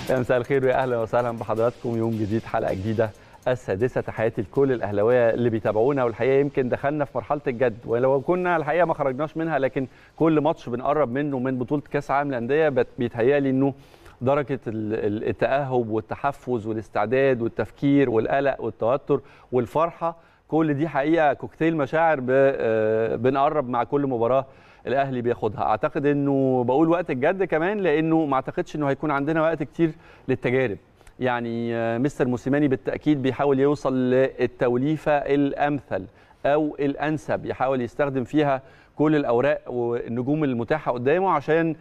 يا مساء الخير ويا اهلا وسهلا بحضراتكم يوم جديد حلقه جديده السادسه تحياتي لكل الاهلاويه اللي بيتابعونا والحقيقه يمكن دخلنا في مرحله الجد ولو كنا الحقيقه ما خرجناش منها لكن كل ماتش بنقرب منه من بطوله كاس العالم للانديه بيتهيألي انه درجه التاهب والتحفز والاستعداد والتفكير والقلق والتوتر والفرحه كل دي حقيقه كوكتيل مشاعر بنقرب مع كل مباراه الاهلي بياخدها اعتقد انه بقول وقت الجد كمان لانه ما اعتقدش انه هيكون عندنا وقت كتير للتجارب يعني مستر موسيماني بالتاكيد بيحاول يوصل للتوليفه الامثل او الانسب يحاول يستخدم فيها كل الاوراق والنجوم المتاحه قدامه عشان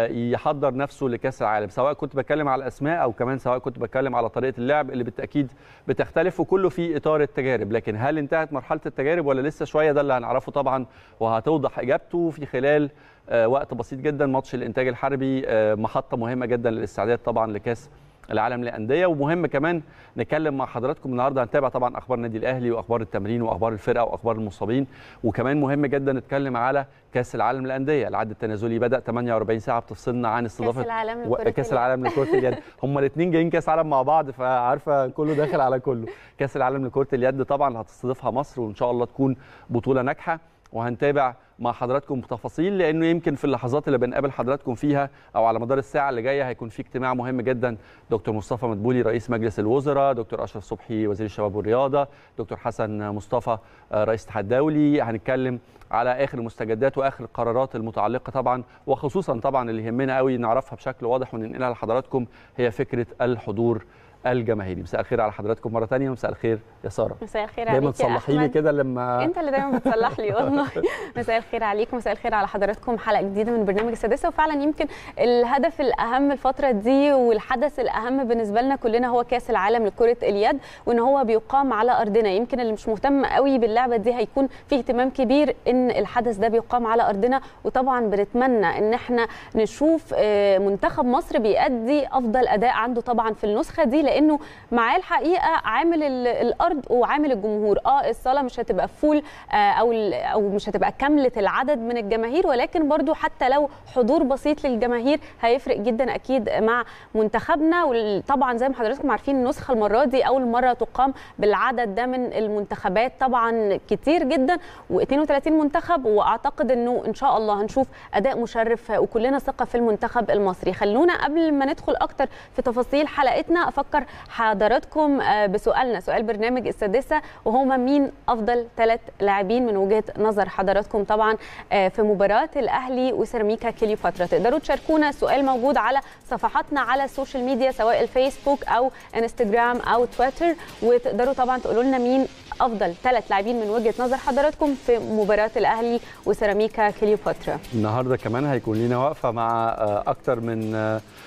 يحضر نفسه لكاس العالم سواء كنت بتكلم على الاسماء او كمان سواء كنت بتكلم على طريقه اللعب اللي بالتاكيد بتختلف وكله في اطار التجارب لكن هل انتهت مرحله التجارب ولا لسه شويه ده اللي هنعرفه طبعا وهتوضح اجابته في خلال وقت بسيط جدا ماتش الانتاج الحربي محطه مهمه جدا للاستعداد طبعا لكاس العالم للانديه ومهم كمان نتكلم مع حضراتكم النهارده هنتابع طبعا اخبار النادي الاهلي واخبار التمرين واخبار الفرقه واخبار المصابين وكمان مهم جدا نتكلم على كاس العالم للانديه العد التنازلي بدا 48 ساعه بتفصلنا عن استضافه كاس العالم و... كاس العالم لكره اليد هم الاثنين جايين كاس عالم مع بعض فعارفه كله داخل على كله كاس العالم لكره اليد طبعا هتستضيفها مصر وان شاء الله تكون بطوله ناجحه وهنتابع مع حضراتكم بتفاصيل لانه يمكن في اللحظات اللي بنقابل حضراتكم فيها او على مدار الساعه اللي جايه هيكون في اجتماع مهم جدا دكتور مصطفى مدبولي رئيس مجلس الوزراء دكتور اشرف صبحي وزير الشباب والرياضه دكتور حسن مصطفى رئيس الاتحاد الدولي هنتكلم على اخر المستجدات واخر القرارات المتعلقه طبعا وخصوصا طبعا اللي يهمنا قوي نعرفها بشكل واضح وننقلها لحضراتكم هي فكره الحضور الجماهيري مساء الخير على حضراتكم مره ثانيه ومساء الخير يا ساره مساء الخير دايما عليك تصلحي لي كده لما انت اللي دايما بتصلح لي والله مساء الخير عليك مساء الخير على حضراتكم حلقه جديده من برنامج السادسه وفعلا يمكن الهدف الاهم الفتره دي والحدث الاهم بالنسبه لنا كلنا هو كاس العالم لكره اليد وان هو بيقام على ارضنا يمكن اللي مش مهتم قوي باللعبه دي هيكون في اهتمام كبير ان الحدث ده بيقام على ارضنا وطبعا بنتمنى ان احنا نشوف منتخب مصر بيأدي افضل اداء عنده طبعا في النسخه دي لانه معاه الحقيقه عامل الارض وعامل الجمهور اه الصاله مش هتبقى فول او او مش هتبقى كامله العدد من الجماهير ولكن برضو حتى لو حضور بسيط للجماهير هيفرق جدا اكيد مع منتخبنا وطبعا زي ما حضراتكم عارفين النسخه المره دي اول مره تقام بالعدد ده من المنتخبات طبعا كتير جدا و32 منتخب واعتقد انه ان شاء الله هنشوف اداء مشرف وكلنا ثقه في المنتخب المصري خلونا قبل ما ندخل اكتر في تفاصيل حلقتنا افكر حضراتكم بسؤالنا سؤال برنامج السادسه وهما مين افضل ثلاث لاعبين من وجهه نظر حضراتكم طبعا في مباراه الاهلي وسيراميكا كليوباترا تقدروا تشاركونا السؤال موجود على صفحاتنا على السوشيال ميديا سواء الفيسبوك او انستجرام او تويتر وتقدروا طبعا تقولوا لنا مين افضل ثلاث لاعبين من وجهه نظر حضراتكم في مباراه الاهلي وسيراميكا كليوباترا النهارده كمان هيكون لنا وقفه مع اكتر من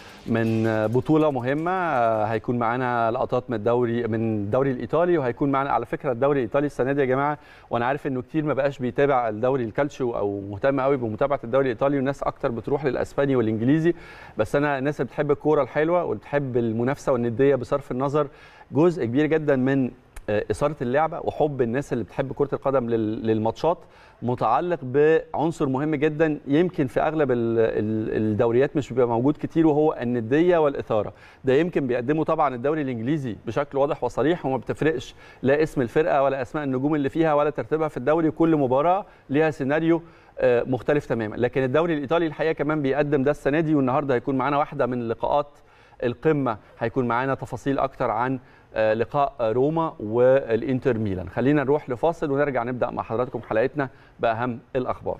من بطوله مهمه هيكون معانا لقطات من الدوري من الدوري الايطالي وهيكون معانا على فكره الدوري الايطالي السنه دي يا جماعه وانا عارف انه كتير ما بقاش بيتابع الدوري الكالتشيو او مهتم قوي بمتابعه الدوري الايطالي والناس اكتر بتروح للاسباني والانجليزي بس انا الناس اللي بتحب الكوره الحلوه واللي بتحب المنافسه والنديه بصرف النظر جزء كبير جدا من اثاره اللعبه وحب الناس اللي بتحب كره القدم للماتشات متعلق بعنصر مهم جدا يمكن في اغلب الدوريات مش بيبقى موجود كتير وهو النديه والاثاره ده يمكن بيقدمه طبعا الدوري الانجليزي بشكل واضح وصريح وما بتفرقش لا اسم الفرقه ولا اسماء النجوم اللي فيها ولا ترتيبها في الدوري كل مباراه ليها سيناريو مختلف تماما لكن الدوري الايطالي الحقيقه كمان بيقدم ده السنه دي والنهارده هيكون معانا واحده من لقاءات القمه هيكون معانا تفاصيل اكتر عن لقاء روما والانتر ميلان خلينا نروح لفاصل ونرجع نبدا مع حضراتكم حلقتنا باهم الاخبار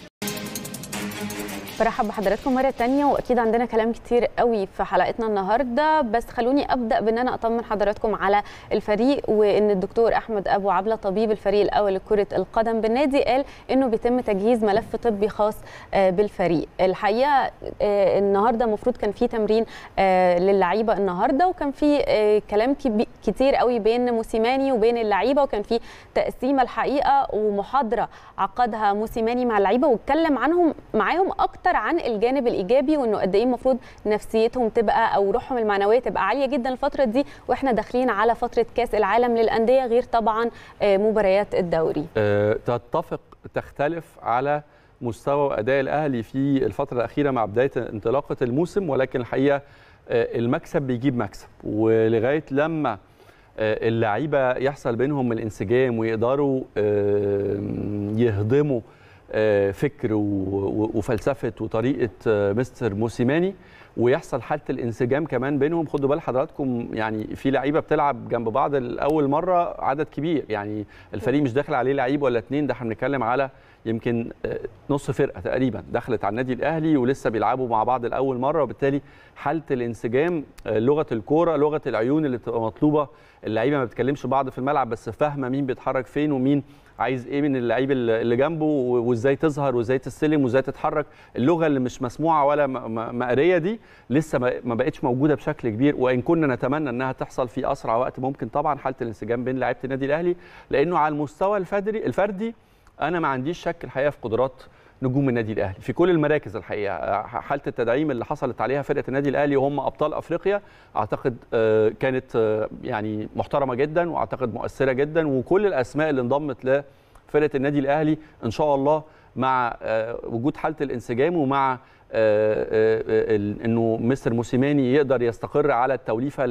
برحب بحضراتكم مره تانية واكيد عندنا كلام كتير قوي في حلقتنا النهارده بس خلوني ابدا بان انا اطمن حضراتكم على الفريق وان الدكتور احمد ابو عبله طبيب الفريق الاول لكره القدم بالنادي قال انه بيتم تجهيز ملف طبي خاص بالفريق الحقيقه النهارده المفروض كان في تمرين للعيبه النهارده وكان في كلام كتير قوي بين موسيماني وبين اللعيبه وكان في تقسيمه الحقيقه ومحاضره عقدها موسيماني مع اللعيبه واتكلم عنهم معاهم اكتر عن الجانب الايجابي وانه قد ايه المفروض نفسيتهم تبقى او روحهم المعنويه تبقى عاليه جدا الفتره دي واحنا داخلين على فتره كاس العالم للانديه غير طبعا مباريات الدوري أه تتفق تختلف على مستوى واداء الاهلي في الفتره الاخيره مع بدايه انطلاقه الموسم ولكن الحقيقه المكسب بيجيب مكسب ولغايه لما اللعيبه يحصل بينهم الانسجام ويقدروا يهضموا فكر وفلسفه وطريقه مستر موسيماني ويحصل حاله الانسجام كمان بينهم خدوا بال حضراتكم يعني في لعيبه بتلعب جنب بعض لاول مره عدد كبير يعني الفريق مش داخل عليه لعيب ولا اتنين ده احنا بنتكلم على يمكن نص فرقه تقريبا دخلت على النادي الاهلي ولسه بيلعبوا مع بعض لاول مره وبالتالي حاله الانسجام لغه الكوره لغه العيون اللي بتبقى مطلوبه اللعيبه ما بتكلمش بعض في الملعب بس فاهمه مين بيتحرك فين ومين عايز ايه من اللعيب اللي جنبه وازاي تظهر وازاي تستلم وازاي تتحرك اللغه اللي مش مسموعه ولا مقريه دي لسه ما بقتش موجوده بشكل كبير وان كنا نتمنى انها تحصل في اسرع وقت ممكن طبعا حاله الانسجام بين لعيبه النادي الاهلي لانه على المستوى الفردي الفردي انا ما عنديش شك الحقيقه في قدرات نجوم النادي الاهلي في كل المراكز الحقيقه حاله التدعيم اللي حصلت عليها فرقه النادي الاهلي وهم ابطال افريقيا اعتقد كانت يعني محترمه جدا واعتقد مؤثره جدا وكل الاسماء اللي انضمت لفرقه النادي الاهلي ان شاء الله مع وجود حاله الانسجام ومع انه مستر موسيماني يقدر يستقر على التوليفه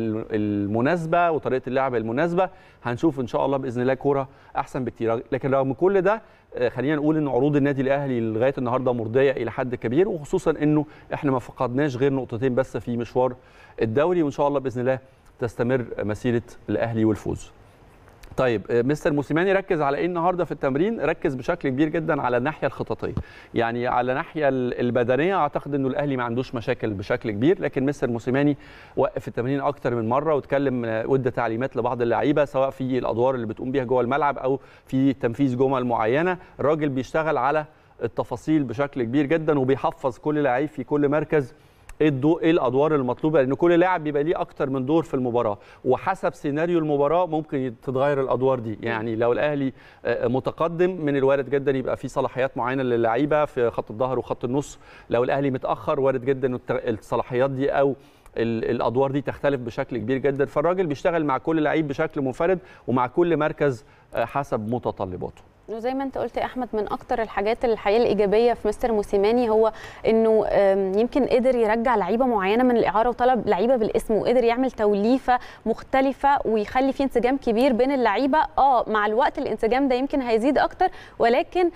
المناسبه وطريقه اللعب المناسبه هنشوف ان شاء الله باذن الله كوره احسن بكتير لكن رغم كل ده خلينا نقول ان عروض النادي الاهلي لغايه النهارده مرضيه الى حد كبير وخصوصا انه احنا ما فقدناش غير نقطتين بس في مشوار الدوري وان شاء الله باذن الله تستمر مسيره الاهلي والفوز طيب مستر موسيماني ركز على ايه النهارده في التمرين ركز بشكل كبير جدا على الناحيه الخططيه يعني على الناحيه البدنيه اعتقد انه الاهلي ما عندوش مشاكل بشكل كبير لكن مستر موسيماني وقف التمرين اكتر من مره واتكلم وادى تعليمات لبعض اللعيبه سواء في الادوار اللي بتقوم بيها جوه الملعب او في تنفيذ جمل معينه الراجل بيشتغل على التفاصيل بشكل كبير جدا وبيحفظ كل لعيب في كل مركز ايه الضوء ايه الادوار المطلوبه لان كل لاعب بيبقى ليه اكتر من دور في المباراه وحسب سيناريو المباراه ممكن تتغير الادوار دي يعني لو الاهلي متقدم من الوارد جدا يبقى في صلاحيات معينه للعيبه في خط الظهر وخط النص لو الاهلي متاخر وارد جدا الصلاحيات دي او الادوار دي تختلف بشكل كبير جدا فالراجل بيشتغل مع كل لعيب بشكل منفرد ومع كل مركز حسب متطلباته وزي ما انت قلت يا احمد من اكتر الحاجات الحقيقه الايجابيه في مستر موسيماني هو انه يمكن قدر يرجع لعيبه معينه من الاعاره وطلب لعيبه بالاسم وقدر يعمل توليفه مختلفه ويخلي في انسجام كبير بين اللعيبه اه مع الوقت الانسجام ده يمكن هيزيد اكتر ولكن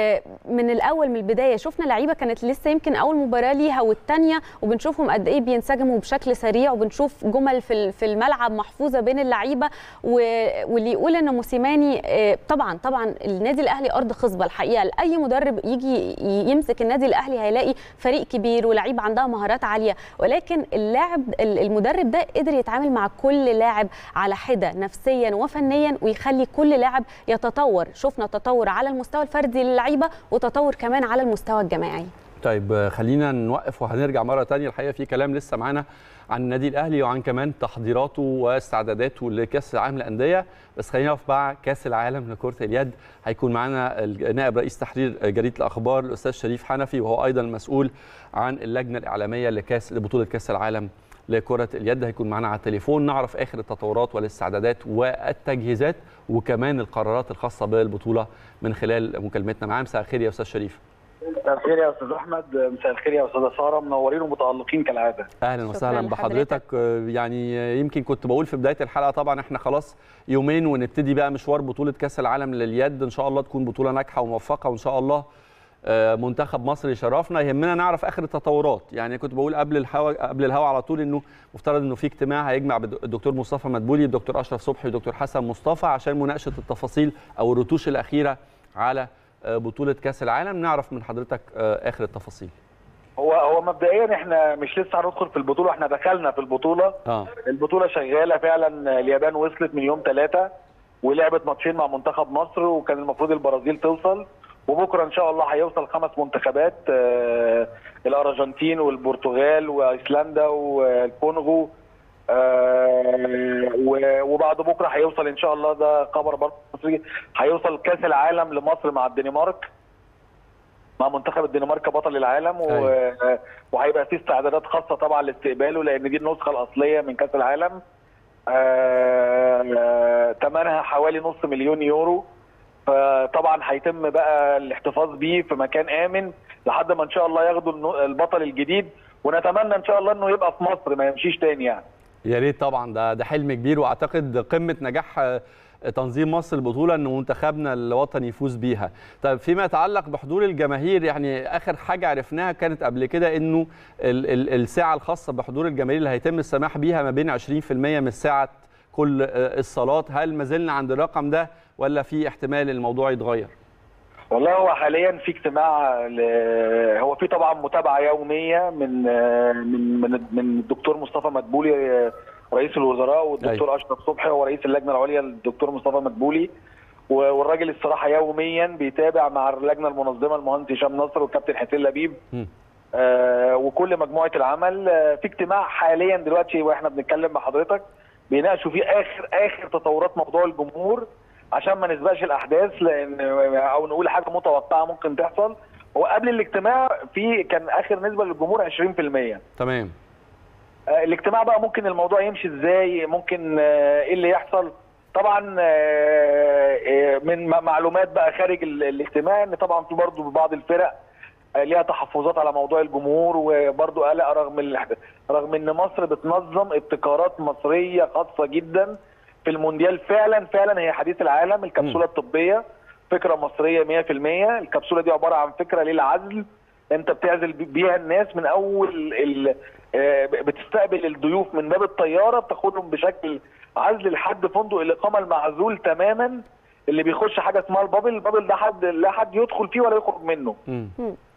من الاول من البدايه شفنا لعيبه كانت لسه يمكن اول مباراه ليها والثانيه وبنشوفهم قد ايه بينسجموا بشكل سريع وبنشوف جمل في في الملعب محفوظه بين اللعيبه واللي يقول ان موسيماني طبعا طبعا النادي الاهلي ارض خصبه الحقيقه لاي مدرب يجي يمسك النادي الاهلي هيلاقي فريق كبير ولاعيبه عندها مهارات عاليه ولكن اللاعب المدرب ده قدر يتعامل مع كل لاعب على حده نفسيا وفنيا ويخلي كل لاعب يتطور شفنا تطور على المستوى الفردي للعيبه وتطور كمان على المستوى الجماعي طيب خلينا نوقف وهنرجع مره ثانيه الحقيقه في كلام لسه معانا عن النادي الاهلي وعن كمان تحضيراته واستعداداته لكاس العالم للانديه بس خلينا نقف مع كاس العالم لكره اليد هيكون معانا نائب رئيس تحرير جريده الاخبار الاستاذ شريف حنفي وهو ايضا مسؤول عن اللجنه الاعلاميه لكاس لبطوله كاس العالم لكره اليد هيكون معانا على التليفون نعرف اخر التطورات والاستعدادات والتجهيزات وكمان القرارات الخاصه بالبطوله من خلال مكالمتنا معاه مساء الخير يا استاذ شريف مساء الخير يا استاذ احمد مساء الخير يا استاذه ساره منورين ومتالقين كالعاده اهلا وسهلا بحضرتك يعني يمكن كنت بقول في بدايه الحلقه طبعا احنا خلاص يومين ونبتدي بقى مشوار بطوله كاس العالم لليد ان شاء الله تكون بطوله ناجحه وموفقه وان شاء الله منتخب مصر يشرفنا يهمنا نعرف اخر التطورات يعني كنت بقول قبل الهوا قبل الهوا على طول انه مفترض انه في اجتماع هيجمع الدكتور مصطفى مدبولي الدكتور اشرف صبحي والدكتور حسن مصطفى عشان مناقشه التفاصيل او الرتوش الاخيره على بطوله كاس العالم نعرف من حضرتك اخر التفاصيل هو هو مبدئيا احنا مش لسه هندخل في البطوله احنا دخلنا في البطوله آه. البطوله شغاله فعلا اليابان وصلت من يوم ثلاثة ولعبت ماتشين مع منتخب مصر وكان المفروض البرازيل توصل وبكره ان شاء الله هيوصل خمس منتخبات آه الارجنتين والبرتغال وايسلندا والكونغو آه وبعد بكره هيوصل ان شاء الله ده خبر برضه مصري هيوصل كاس العالم لمصر مع الدنمارك مع منتخب الدنمارك بطل العالم و... وهيبقى في استعدادات خاصه طبعا لاستقباله لان دي النسخه الاصليه من كاس العالم ثمنها حوالي نص مليون يورو فطبعا هيتم بقى الاحتفاظ بيه في مكان امن لحد ما ان شاء الله ياخدوا النو- البطل الجديد ونتمنى ان شاء الله انه يبقى في مصر ما يمشيش تاني يعني يا ريت طبعا ده ده حلم كبير واعتقد قمه نجاح آه، تنظيم مصر البطوله ان منتخبنا الوطني يفوز بيها. طيب فيما يتعلق بحضور الجماهير يعني اخر حاجه عرفناها كانت قبل كده انه ال ال الساعه الخاصه بحضور الجماهير اللي هيتم السماح بيها ما بين 20% من ساعه كل آه، الصالات، هل ما زلنا عند الرقم ده ولا في احتمال الموضوع يتغير؟ والله هو حاليا في اجتماع ل... هو في طبعا متابعه يوميه من من من من الدكتور مصطفى مدبولي رئيس الوزراء والدكتور اشرف صبحي هو رئيس اللجنه العليا الدكتور مصطفى مدبولي و- والراجل الصراحه يوميا بيتابع مع اللجنه المنظمه المهندس هشام نصر والكابتن حسين لبيب مم. آه وكل مجموعه العمل آه في اجتماع حاليا دلوقتي واحنا بنتكلم مع حضرتك بيناقشوا فيه اخر اخر تطورات موضوع الجمهور عشان ما نسبقش الاحداث لان او نقول حاجه متوقعه ممكن تحصل هو قبل الاجتماع في كان اخر نسبه للجمهور 20% تمام آه، الاجتماع بقى ممكن الموضوع يمشي ازاي ممكن آه، ايه اللي يحصل طبعا آه، آه، من م- معلومات بقى خارج ال- الاجتماع ان طبعا في برضه بعض الفرق آه، ليها تحفظات على موضوع الجمهور وبرضه قلق رغم ال- رغم ان مصر بتنظم ابتكارات مصريه خاصه جدا في المونديال فعلا فعلا هي حديث العالم الكبسوله الطبيه فكره مصريه 100% الكبسوله دي عباره عن فكره للعزل انت بتعزل بي- بيها الناس من اول ال... آه، بتستقبل الضيوف من باب الطياره بتاخدهم بشكل عزل لحد فندق الاقامه المعزول تماما اللي بيخش حاجه اسمها البابل البابل ده حد لا حد يدخل فيه ولا يخرج منه مم.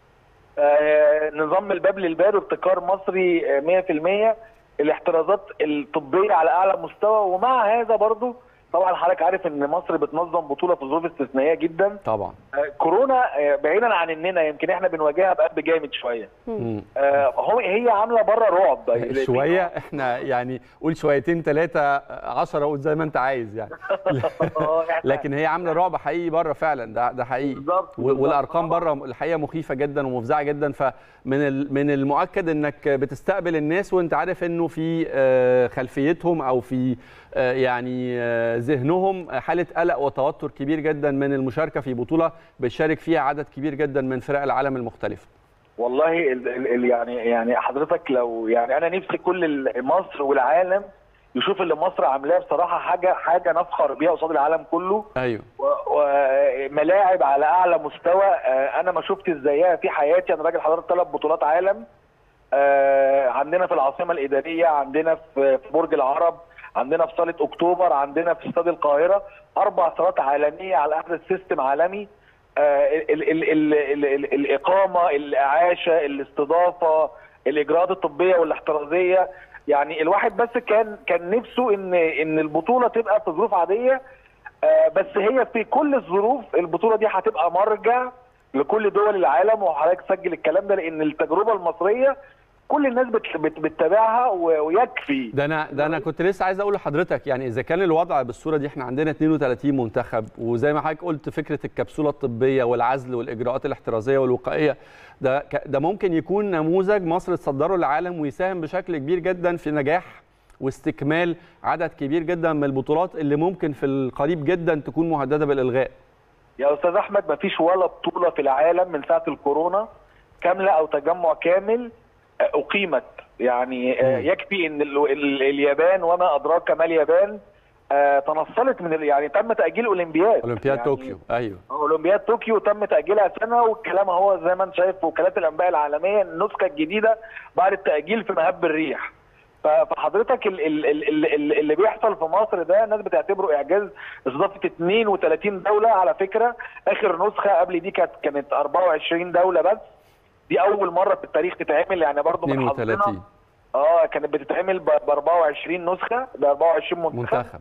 آه، نظام الباب للباب ابتكار مصري آه، 100% الاحترازات الطبيه على اعلى مستوى ومع هذا برضو طبعا حضرتك عارف ان مصر بتنظم بطوله في ظروف استثنائيه جدا طبعا آه، كورونا آه، بعيدا عن اننا يمكن احنا بنواجهها بقلب جامد شويه مم. آه، هو هي عامله بره رعب شويه احنا يعني قول شويتين ثلاثه 10 قول زي ما انت عايز يعني آه، إحنا- لكن هي عامله رعب حقيقي بره فعلا ده ده حقيقي بالظبط، و- بالظبط. والارقام بره الحقيقه مخيفه جدا ومفزعه جدا فمن ال- من المؤكد انك بتستقبل الناس وانت عارف انه في آه، خلفيتهم او في آه، يعني آه، ذهنهم حاله قلق وتوتر كبير جدا من المشاركه في بطوله بيشارك فيها عدد كبير جدا من فرق العالم المختلفه والله ال ال ال يعني يعني حضرتك لو يعني انا نفسي كل ال- مصر والعالم يشوف اللي مصر عاملاه بصراحه حاجه حاجه نفخر بيها قصاد العالم كله ايوه وملاعب على اعلى مستوى آه، انا ما شفت زيها في حياتي انا راجل حضرت ثلاث بطولات عالم آه، عندنا في العاصمه الاداريه عندنا في في برج العرب عندنا في صاله اكتوبر عندنا في استاد القاهره اربع صالات عالميه على احدث سيستم عالمي آه، ال ال ال ال ال الاقامه الاعاشه الاستضافه الاجراءات الطبيه والاحترازيه يعني الواحد بس كان كان نفسه ان ان البطوله تبقى في ظروف عاديه آه، بس هي في كل الظروف البطوله دي هتبقى مرجع لكل دول العالم وحضرتك سجل الكلام ده لان التجربه المصريه كل الناس بت- بت- بتتابعها و- ويكفي ده انا ده انا كنت لسه عايز اقول لحضرتك يعني اذا كان الوضع بالصوره دي احنا عندنا 32 منتخب وزي ما حضرتك قلت فكره الكبسوله الطبيه والعزل والاجراءات الاحترازيه والوقائيه ده ك- ده ممكن يكون نموذج مصر تصدره للعالم ويساهم بشكل كبير جدا في نجاح واستكمال عدد كبير جدا من البطولات اللي ممكن في القريب جدا تكون مهدده بالالغاء يا استاذ احمد ما فيش ولا بطوله في العالم من ساعه الكورونا كامله او تجمع كامل آه، اقيمت يعني آه، مم. يكفي ان ال ال اليابان وما ادراك ما اليابان آه، تنصلت من ال- يعني تم تاجيل اولمبياد اولمبياد يعني طوكيو ايوه اولمبياد طوكيو تم تاجيلها سنه والكلام هو زي ما انت شايف في وكالات الانباء العالميه النسخه الجديده بعد التاجيل في مهب الريح ف- فحضرتك ال- ال- ال- ال- ال- اللي بيحصل في مصر ده الناس بتعتبره اعجاز استضافه 32 دوله على فكره اخر نسخه قبل دي كانت كانت 24 دوله بس دي اول مره في التاريخ تتعمل يعني برضه من حظنا 32 اه كانت بتتعمل ب 24 نسخه ب 24 منتخب منتخب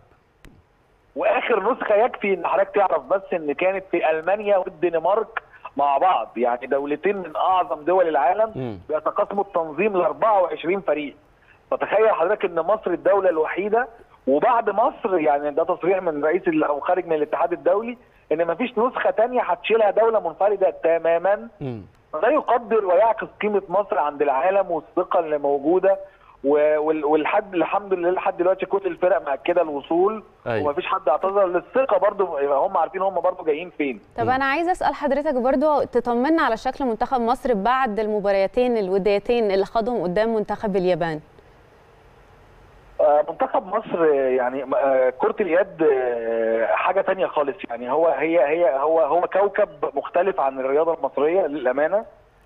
واخر نسخه يكفي ان حضرتك تعرف بس ان كانت في المانيا والدنمارك مع بعض يعني دولتين من اعظم دول العالم مم. بيتقاسموا التنظيم ل 24 فريق فتخيل حضرتك ان مصر الدوله الوحيده وبعد مصر يعني ده تصريح من رئيس ال- او خارج من الاتحاد الدولي ان مفيش نسخه تانية هتشيلها دوله منفرده تماما مم. فده يقدر ويعكس قيمه مصر عند العالم والثقه اللي موجوده و- وال- والحد الحمد لله لحد دلوقتي كل الفرق مأكده الوصول أيوة. ومفيش حد اعتذر للثقه برضو هم عارفين هم برضو جايين فين طب انا عايزه اسال حضرتك برضو تطمنا على شكل منتخب مصر بعد المباريتين الوديتين اللي خاضهم قدام منتخب اليابان آه، منتخب مصر آه، يعني آه، كرة اليد آه، حاجة تانية خالص يعني هو هي هي هو هو كوكب مختلف عن الرياضة المصرية للأمانة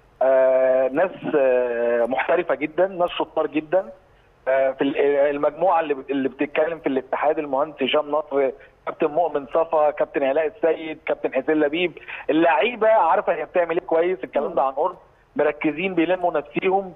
آه، ناس آه، محترفة جدا ناس شطار جدا آه، في ال- المجموعة اللي بت- اللي بتتكلم في الاتحاد المهندس هشام نصر كابتن مؤمن صفا كابتن علاء السيد كابتن حسين لبيب اللعيبة عارفة هي بتعمل ايه كويس الكلام ده عن قرب مركزين بيلموا نفسيهم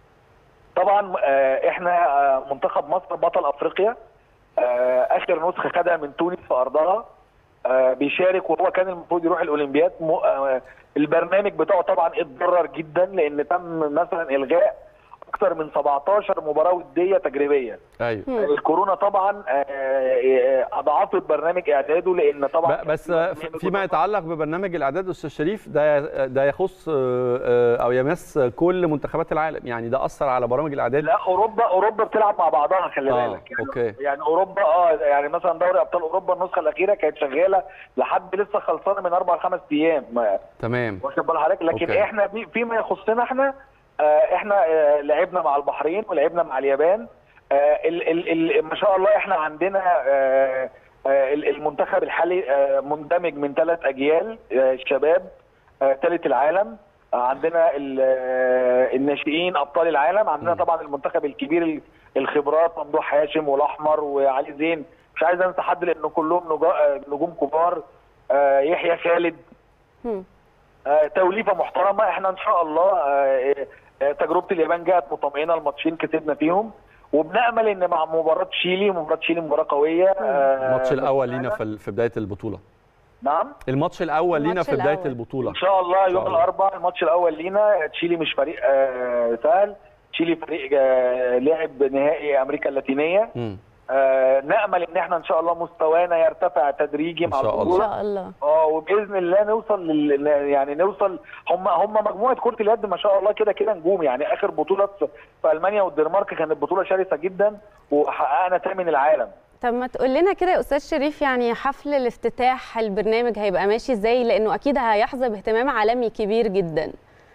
طبعا آه، احنا آه، منتخب مصر بطل افريقيا آه، اخر نسخه خدها من تونس في ارضها آه، بيشارك وهو كان المفروض يروح الاولمبياد م- آه، البرنامج بتاعه طبعا اتضرر جدا لان تم مثلا الغاء اكثر من 17 مباراه وديه تجريبيه ايوه الكورونا طبعا آه، آه، اضعفت برنامج اعداده لان طبعا ب- بس فيما يتعلق ببرنامج الاعداد استاذ شريف ده ده يخص آه، آه، او يمس كل منتخبات العالم يعني ده اثر على برامج الاعداد لا اوروبا اوروبا بتلعب مع بعضها خلي آه، بالك يعني, أوكي. يعني اوروبا اه يعني مثلا دوري ابطال اوروبا النسخه الاخيره كانت شغاله لحد لسه خلصانه من اربع خمس ايام ما- تمام واخد بال حضرتك لكن أوكي. احنا بي- فيما يخصنا احنا آه احنا آه لعبنا مع البحرين ولعبنا مع اليابان آه ال ال ال ما شاء الله احنا عندنا آه آه ال- المنتخب الحالي آه مندمج من ثلاث اجيال آه الشباب آه ثالث العالم آه عندنا ال- آه الناشئين ابطال العالم عندنا طبعا المنتخب الكبير ال- الخبرات ممدوح هاشم والاحمر وعلي زين مش عايز انسى حد لانه كلهم نجا- آه، نجوم كبار آه يحيى خالد مم. آه، توليفه محترمه احنا ان شاء الله آه، آه، تجربه اليابان جاءت مطمئنه الماتشين كسبنا فيهم وبنامل ان مع مباراه تشيلي مباراه تشيلي مباراه قويه آه، الماتش الاول لينا في ال- في بدايه البطوله نعم الماتش الاول لينا الماتش في بدايه الأول. البطوله ان شاء الله إن شاء يوم الله. الاربعاء الماتش الاول لينا تشيلي مش فريق آه، سهل تشيلي فريق آه، لعب نهائي امريكا اللاتينيه مم. آه، نامل ان احنا ان شاء الله مستوانا يرتفع تدريجي إن مع شاء ان البطوله شاء الله اه وباذن الله نوصل لل... يعني نوصل هم هم مجموعه كره اليد ما شاء الله كده كده نجوم يعني اخر بطوله في في المانيا والدنمارك كانت بطوله شرسه جدا وحققنا ثامن العالم طب ما تقول لنا كده يا استاذ شريف يعني حفل الافتتاح البرنامج هيبقى ماشي ازاي لانه اكيد هيحظى باهتمام عالمي كبير جدا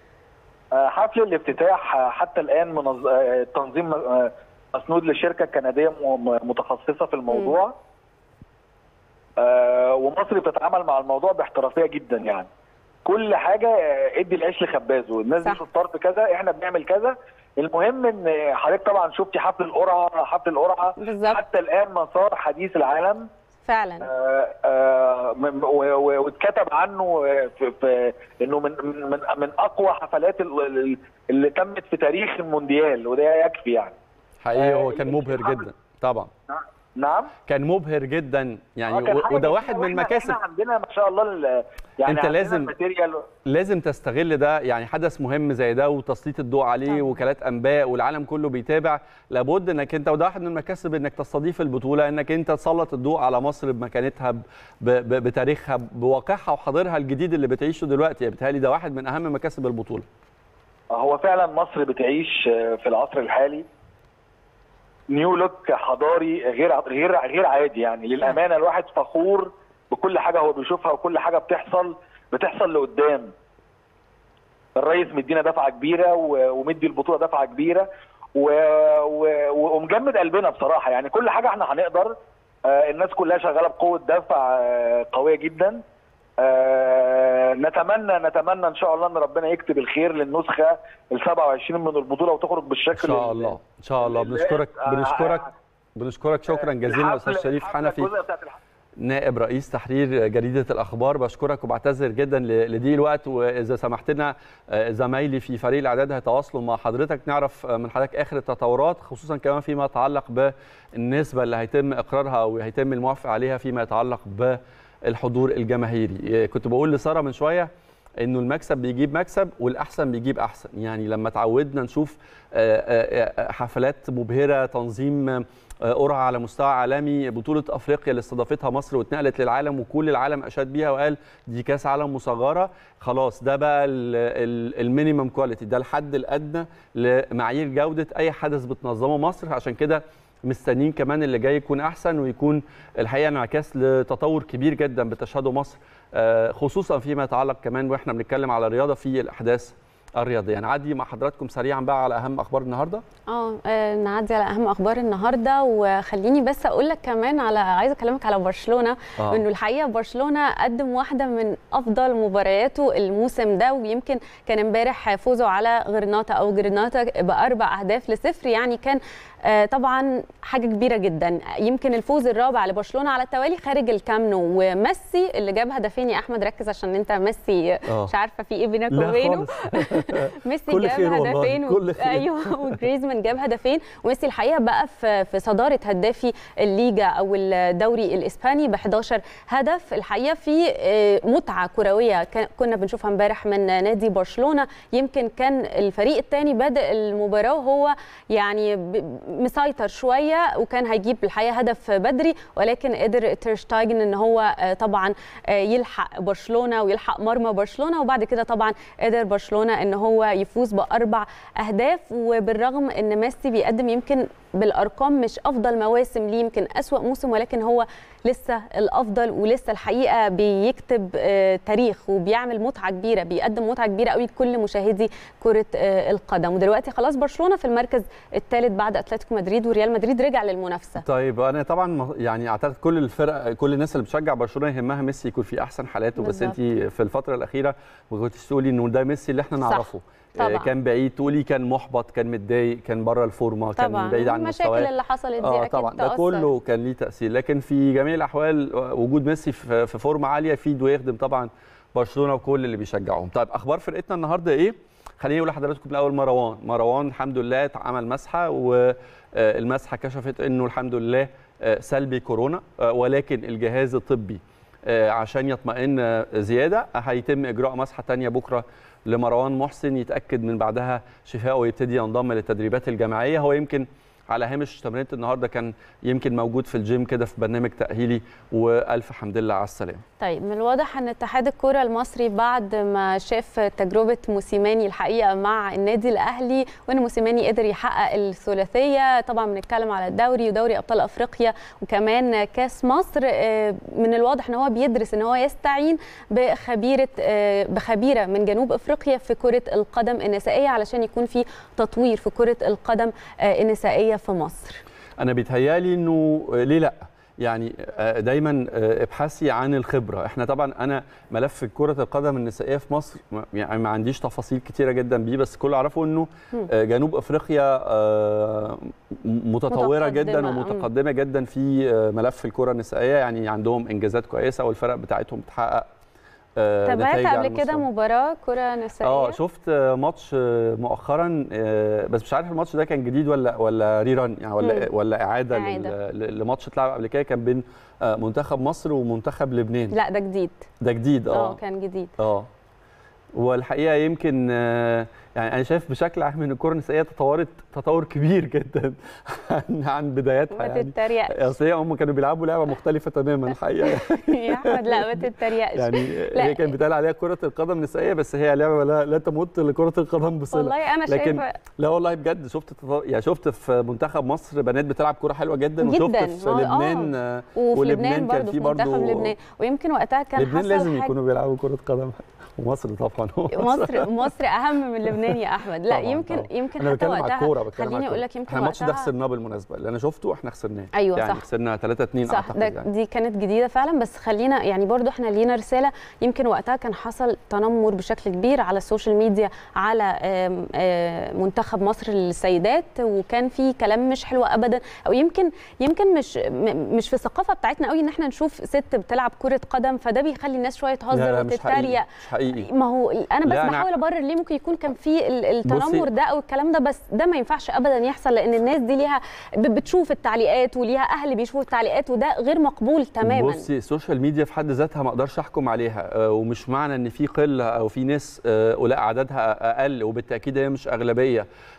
آه، حفل الافتتاح آه، حتى الان منظ... آه، التنظيم آه، مسنود لشركه كنديه م- متخصصه في الموضوع آه، ومصر بتتعامل مع الموضوع باحترافيه جدا يعني كل حاجه آه، ادي العيش لخبازه الناس دي صح. شطار في كذا احنا بنعمل كذا المهم ان حضرتك طبعا شفتي حفل القرعه حفل القرعه بالظبط. حتى الان مسار حديث العالم فعلا آه، آه، م- و- و- واتكتب عنه آه، في, في انه من من من- من اقوى حفلات ال- ال- اللي تمت في تاريخ المونديال وده يكفي يعني حقيقي هو آه، كان مبهر الحفل- جدا طبعا نعم كان مبهر جدا آه، يعني كان و- حاجة وده جميلة واحد من وإحنا- المكاسب احنا عندنا ما شاء الله ال- يعني أنت عندنا لازم- الماتيريال لازم تستغل ده يعني حدث مهم زي ده وتسليط الضوء عليه طبعاً. وكالات انباء والعالم كله بيتابع لابد انك انت وده واحد من المكاسب انك تستضيف البطوله انك انت تسلط الضوء على مصر بمكانتها ب- ب- بتاريخها بواقعها وحاضرها الجديد اللي بتعيشه دلوقتي يعني بيتهيألي ده واحد من اهم مكاسب البطوله هو فعلا مصر بتعيش آه، في العصر الحالي نيو لوك حضاري غير غير غير عادي يعني للامانه الواحد فخور بكل حاجه هو بيشوفها وكل حاجه بتحصل بتحصل لقدام الرئيس مدينا دفعه كبيره و- ومدي البطوله دفعه كبيره و... و... ومجمد قلبنا بصراحه يعني كل حاجه احنا هنقدر آه، الناس كلها شغاله بقوه دفع آه، قويه جدا آه، نتمنى نتمنى ان شاء الله ان ربنا يكتب الخير للنسخه ال 27 من البطوله وتخرج ان بالشكل شاء ال- الله ان شاء الله لله. بنشكرك آه، بنشكرك آه، بنشكرك شكرا جزيلا الحفل- استاذ شريف الحفلة حنفي الجزء بتاعت الحفلة. نائب رئيس تحرير جريدة الأخبار بشكرك وبعتذر جدا ل- لضيق الوقت وإذا سمحت لنا آه، زمايلي في فريق الإعداد هيتواصلوا مع حضرتك نعرف آه، من حضرتك آخر التطورات خصوصا كمان فيما يتعلق بالنسبة اللي هيتم إقرارها أو هيتم الموافقة عليها فيما يتعلق بالحضور الجماهيري آه، كنت بقول لسارة من شوية انه المكسب بيجيب مكسب والاحسن بيجيب احسن يعني لما تعودنا نشوف حفلات مبهره تنظيم قرعه على مستوى عالمي بطوله افريقيا اللي استضافتها مصر واتنقلت للعالم وكل العالم اشاد بيها وقال دي كاس عالم مصغره خلاص ده بقى المينيمم كواليتي ده الحد الادنى لمعايير جوده اي حدث بتنظمه مصر عشان كده مستنيين كمان اللي جاي يكون احسن ويكون الحقيقه انعكاس لتطور كبير جدا بتشهده مصر خصوصا فيما يتعلق كمان واحنا بنتكلم على الرياضه في الاحداث الرياضيه نعدي مع حضراتكم سريعا بقى على اهم اخبار النهارده اه نعدي على اهم اخبار النهارده وخليني بس اقول لك كمان على عايزه اكلمك على برشلونه آه. انه الحقيقه برشلونه قدم واحده من افضل مبارياته الموسم ده ويمكن كان امبارح فوزه على غرناطه او جرناطه باربع اهداف لصفر يعني كان طبعا حاجه كبيره جدا يمكن الفوز الرابع لبرشلونه على التوالي خارج الكامنو وميسي اللي جاب هدفين يا احمد ركز عشان انت ميسي أوه. مش عارفه في ايه بينك وبينه ميسي جاب هدفين و... ايوه وجريزمان جاب هدفين وميسي الحقيقه بقى في في صداره هدافي الليجا او الدوري الاسباني ب 11 هدف الحقيقه في متعه كرويه كنا بنشوفها امبارح من نادي برشلونه يمكن كان الفريق الثاني بادئ المباراه وهو يعني مسيطر شويه وكان هيجيب الحقيقه هدف بدري ولكن قدر تيرشتايجن ان هو طبعا يلحق برشلونه ويلحق مرمى برشلونه وبعد كده طبعا قدر برشلونه ان هو يفوز باربع اهداف وبالرغم ان ميسي بيقدم يمكن بالارقام مش افضل مواسم ليه يمكن اسوا موسم ولكن هو لسه الافضل ولسه الحقيقه بيكتب تاريخ وبيعمل متعه كبيره بيقدم متعه كبيره قوي لكل مشاهدي كره القدم ودلوقتي خلاص برشلونه في المركز الثالث بعد اتلتيكو مدريد وريال مدريد رجع للمنافسه طيب انا طبعا يعني اعتقد كل الفرق كل الناس اللي بتشجع برشلونه يهمها ميسي يكون في احسن حالاته بس انت في الفتره الاخيره ما كنتش تقولي انه ده ميسي اللي احنا نعرفه طبعا. كان بعيد تقولي كان محبط كان متضايق كان بره الفورمه كان طبعا. بعيد عن المشاكل مستواه اللي حصلت دي اه اكيد طبعا ده تأثر. كله كان ليه تاثير لكن في جميع الاحوال وجود ميسي في فورمه عاليه يفيد ويخدم طبعا برشلونه وكل اللي بيشجعهم طيب اخبار فرقتنا النهارده ايه خليني اقول لحضراتكم الاول مروان مروان الحمد لله اتعمل مسحه والمسحه كشفت انه الحمد لله سلبي كورونا ولكن الجهاز الطبي عشان يطمئن زياده هيتم اجراء مسحه ثانيه بكره لمروان محسن يتاكد من بعدها شفائه ويبتدي ينضم للتدريبات الجماعيه هو يمكن على هامش تمرينه النهارده كان يمكن موجود في الجيم كده في برنامج تاهيلي والف حمد لله على السلامه. طيب من الواضح ان اتحاد الكره المصري بعد ما شاف تجربه موسيماني الحقيقه مع النادي الاهلي وان موسيماني قدر يحقق الثلاثيه طبعا بنتكلم على الدوري ودوري ابطال افريقيا وكمان كاس مصر من الواضح ان هو بيدرس ان هو يستعين بخبيره بخبيره من جنوب افريقيا في كره القدم النسائيه علشان يكون في تطوير في كره القدم النسائيه في مصر. انا بيتهيالي انه ليه لا؟ يعني دايما ابحثي عن الخبره احنا طبعا انا ملف كره القدم النسائيه في مصر يعني ما عنديش تفاصيل كتيره جدا بيه بس كل اعرفه انه جنوب افريقيا متطوره جدا ومتقدمه جدا في ملف الكره النسائيه يعني عندهم انجازات كويسه والفرق بتاعتهم بتحقق تابعت قبل كده مباراه كره نسائيه اه شفت ماتش مؤخرا بس مش عارف الماتش ده كان جديد ولا ولا ريران يعني ولا مم. ولا اعاده, إعادة. لماتش اتلعب قبل كده كان بين منتخب مصر ومنتخب لبنان لا ده جديد ده جديد اه اه كان جديد اه والحقيقه يمكن يعني انا شايف بشكل عام ان الكره النسائيه تطورت تطور كبير جدا عن, عن بداياتها ما تتريقش يعني اصل هم كانوا بيلعبوا لعبه مختلفه تماما الحقيقه يا احمد لا ما تتريقش يعني هي كان بيتقال عليها كره القدم النسائيه بس هي لعبه لا, لا تمت لكره القدم بصله والله انا لكن شايفه لا والله بجد شفت يعني شفت في منتخب مصر بنات بتلعب كره حلوه جدا, جداً. وشفت في لبنان آه. ولبنان كان في برضه لبنان ويمكن وقتها كان لبنان حصل لازم حاجة يكونوا بيلعبوا كره قدم ومصر طبعا مصر مصر اهم من لبنان يا احمد لا طبعاً يمكن طبعاً. يمكن انا حتى بتكلم على وقتها الكوره خليني اقول لك يمكن احنا الماتش ده وقتها خسرناه بالمناسبه اللي انا شفته احنا خسرناه أيوة يعني صح. خسرنا 3 2 صح اعتقد ده يعني. دي كانت جديده فعلا بس خلينا يعني برضو احنا لينا رساله يمكن وقتها كان حصل تنمر بشكل كبير على السوشيال ميديا على آم، آم، منتخب مصر للسيدات وكان في كلام مش حلو ابدا او يمكن يمكن مش م- مش في الثقافه بتاعتنا قوي ان احنا نشوف ست بتلعب كره قدم فده بيخلي الناس شويه لا تهزر لا مش حقيقي وتتريق مش حقيقي ما هو انا بس لا، أنا- بحاول ابرر ليه ممكن يكون كان في ال- التنمر بصي- ده او الكلام ده بس ده ما ينفعش ابدا يحصل لان الناس دي ليها ب- بتشوف التعليقات وليها اهل بيشوفوا التعليقات وده غير مقبول تماما بصي السوشيال ميديا في حد ذاتها ما اقدرش احكم عليها آه، ومش معنى ان في قله او في ناس آه، قليل عددها اقل وبالتاكيد هي مش اغلبيه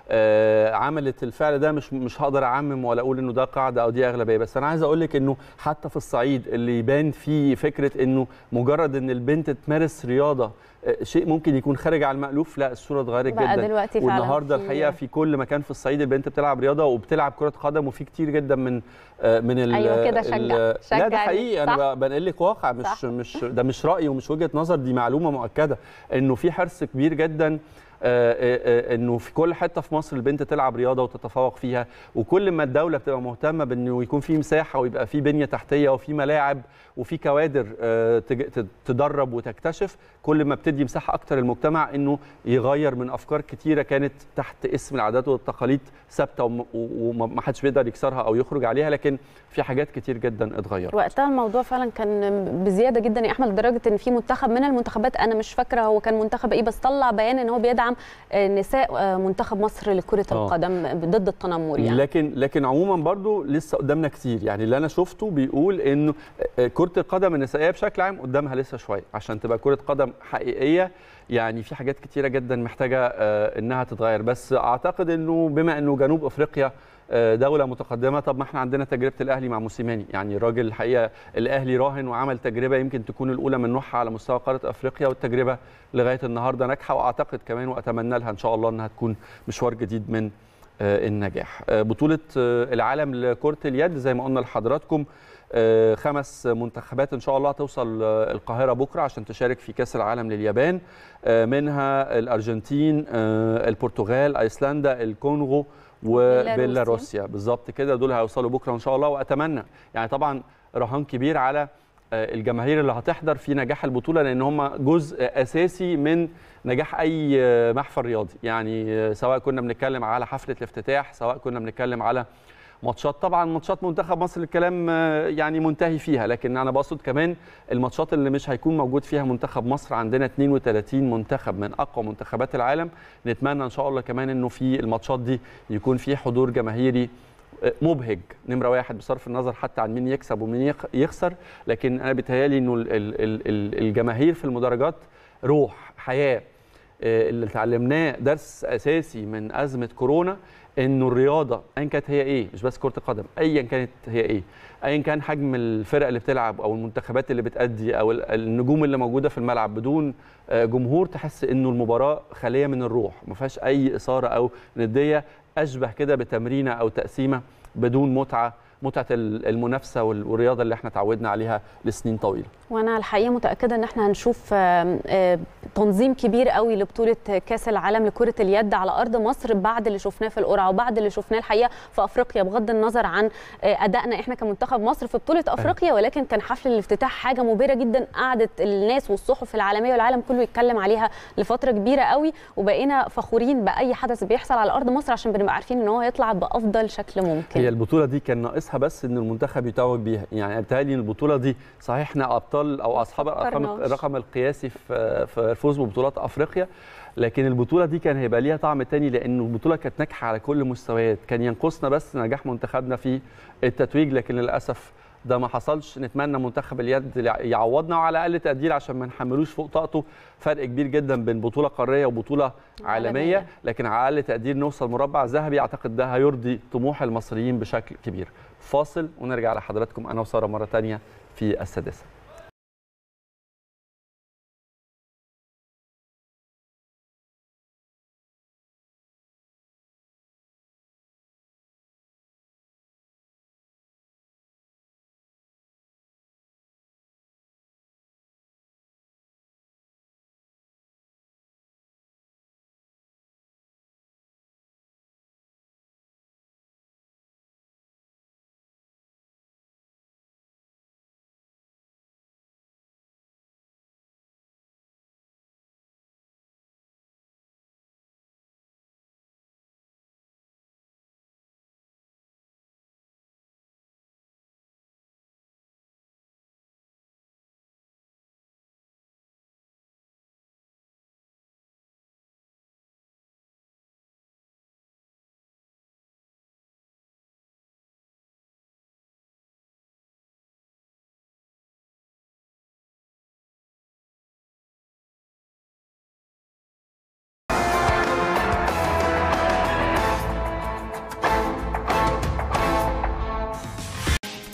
آه، عملت الفعل ده مش مش هقدر اعمم ولا اقول انه ده قاعده او دي اغلبيه بس انا عايز اقول لك انه حتى في الصعيد اللي يبان فيه فكره انه مجرد ان البنت تمارس رياضه آه، شيء ممكن يكون خارج على المألوف لا الصوره اتغيرت بقى جدا دلوقتي فعلا والنهارده في- الحقيقه في كل مكان في الصعيد البنت بتلعب رياضه وبتلعب كره قدم وفي كتير جدا من آه، من ال أيوة كده، ال- شجع- لا شجع ده حقيقي صح. انا ب- بنقل لك واقع مش صح. مش ده مش راي ومش وجهه نظر دي معلومه مؤكده انه في حرص كبير جدا آه، آه، آه، انه في كل حته في مصر البنت تلعب رياضه وتتفوق فيها وكل ما الدوله بتبقى مهتمه بانه يكون في مساحه ويبقى في بنيه تحتيه وفي ملاعب وفي كوادر آه، تج- ت- تدرب وتكتشف كل ما بتدي مساحه اكتر المجتمع انه يغير من افكار كتيره كانت تحت اسم العادات والتقاليد ثابته وم- و- وما حدش بيقدر يكسرها او يخرج عليها لكن في حاجات كتير جدا اتغيرت وقتها الموضوع فعلا كان بزياده جدا يا احمد لدرجه ان في منتخب من المنتخبات انا مش فاكره هو كان منتخب ايه بس طلع بيان ان هو بيدعم آه، نساء آه، منتخب مصر لكره آه. القدم ضد التنمر يعني لكن لكن عموما برضو لسه قدامنا كتير يعني اللي انا شفته بيقول انه آه، كره القدم النسائيه بشكل عام قدامها لسه شويه عشان تبقى كره قدم حقيقيه يعني في حاجات كتيره جدا محتاجه آه، انها تتغير بس اعتقد انه بما انه جنوب افريقيا آه، دوله متقدمه طب ما احنا عندنا تجربه الاهلي مع موسيماني يعني الراجل الحقيقه الاهلي راهن وعمل تجربه يمكن تكون الاولى من نوعها على مستوى قاره افريقيا والتجربه لغايه النهارده ناجحه واعتقد كمان واتمنى لها ان شاء الله انها تكون مشوار جديد من آه، النجاح آه، بطولة آه، العالم لكرة اليد زي ما قلنا لحضراتكم آه، خمس منتخبات إن شاء الله توصل آه، القاهرة بكرة عشان تشارك في كأس العالم لليابان آه، منها الأرجنتين آه، البرتغال أيسلندا الكونغو وبيلاروسيا بالظبط كده دول هيوصلوا بكرة إن شاء الله وأتمنى يعني طبعا رهان كبير على آه، الجماهير اللي هتحضر في نجاح البطوله لان هم جزء اساسي من نجاح اي آه، محفل رياضي يعني آه، سواء كنا بنتكلم على حفله الافتتاح سواء كنا بنتكلم على ماتشات طبعا ماتشات منتخب مصر الكلام آه، يعني منتهي فيها لكن انا بقصد كمان الماتشات اللي مش هيكون موجود فيها منتخب مصر عندنا 32 منتخب من اقوى منتخبات العالم نتمنى ان شاء الله كمان انه في الماتشات دي يكون في حضور جماهيري مبهج نمره واحد بصرف النظر حتى عن مين يكسب ومين يخ- يخسر لكن انا بيتهيالي انه ال- ال- ال- ال- الجماهير في المدرجات روح حياه آه، اللي اتعلمناه درس اساسي من ازمه كورونا انه الرياضه ايا كانت هي ايه مش بس كره القدم ايا كانت هي ايه ايا كان حجم الفرق اللي بتلعب او المنتخبات اللي بتأدي او ال- النجوم اللي موجوده في الملعب بدون آه، جمهور تحس انه المباراه خاليه من الروح ما فيهاش اي اثاره او نديه اشبه كده بتمرينه او تقسيمه بدون متعه متعه ال- المنافسه وال- والرياضه اللي احنا تعودنا عليها لسنين طويله وانا الحقيقه متاكده ان احنا هنشوف آم، آم، تنظيم كبير قوي لبطوله كاس العالم لكره اليد على ارض مصر بعد اللي شفناه في القرعه وبعد اللي شفناه الحقيقه في افريقيا بغض النظر عن آه، ادائنا احنا كمنتخب مصر في بطوله افريقيا ولكن كان حفل الافتتاح حاجه مبهره جدا قعدت الناس والصحف العالميه والعالم كله يتكلم عليها لفتره كبيره قوي وبقينا فخورين باي حدث بيحصل على ارض مصر عششان بنبقى عارفين ان هو هيطلع بافضل شكل ممكن هي البطوله دي كان ناقصها بس ان المنتخب يتوج بيها يعني بيتهيألي ان البطوله دي صحيح احنا ابطال او اصحاب الارقام فكرناش. الرقم القياسي في في الفوز ببطولات افريقيا لكن البطوله دي كان هيبقى ليها طعم تاني لان البطوله كانت ناجحه على كل المستويات كان ينقصنا بس نجاح منتخبنا في التتويج لكن للاسف ده ما حصلش نتمنى منتخب اليد يعوضنا وعلى اقل تقدير عشان ما نحملوش فوق طاقته فرق كبير جدا بين بطوله قاريه وبطوله عالميه عالمية. لكن على اقل تقدير نوصل مربع ذهبي اعتقد ده هيرضي طموح المصريين بشكل كبير فاصل ونرجع لحضراتكم انا وساره مره تانية في السادسه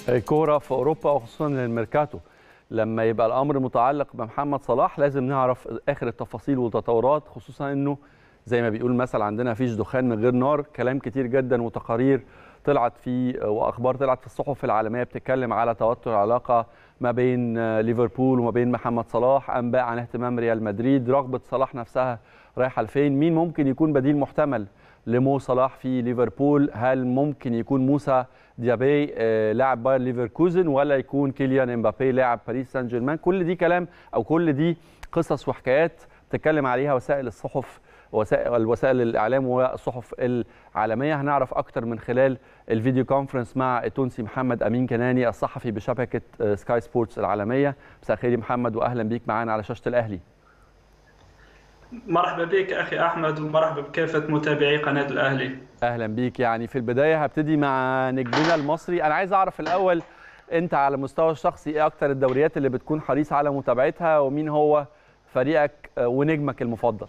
الكوره في اوروبا وخصوصا الميركاتو لما يبقى الامر متعلق بمحمد صلاح لازم نعرف اخر التفاصيل والتطورات خصوصا انه زي ما بيقول مثل عندنا فيش دخان من غير نار كلام كتير جدا وتقارير طلعت في واخبار طلعت في الصحف العالميه بتتكلم على توتر العلاقه ما بين ليفربول وما بين محمد صلاح انباء عن اهتمام ريال مدريد رغبه صلاح نفسها رايحه لفين مين ممكن يكون بديل محتمل لمو صلاح في ليفربول هل ممكن يكون موسى ديابي لاعب باير ليفركوزن ولا يكون كيليان امبابي لاعب باريس سان جيرمان كل دي كلام او كل دي قصص وحكايات تتكلم عليها وسائل الصحف وسائل وسائل الاعلام والصحف العالميه هنعرف اكتر من خلال الفيديو كونفرنس مع التونسي محمد امين كناني الصحفي بشبكه سكاي سبورتس العالميه مساء الخير محمد واهلا بيك معانا على شاشه الاهلي مرحبا بك اخي احمد ومرحبا بكافه متابعي قناه الاهلي اهلا بيك يعني في البدايه هبتدي مع نجمنا المصري انا عايز اعرف الاول انت على المستوى الشخصي ايه اكتر الدوريات اللي بتكون حريص على متابعتها ومين هو فريقك ونجمك المفضل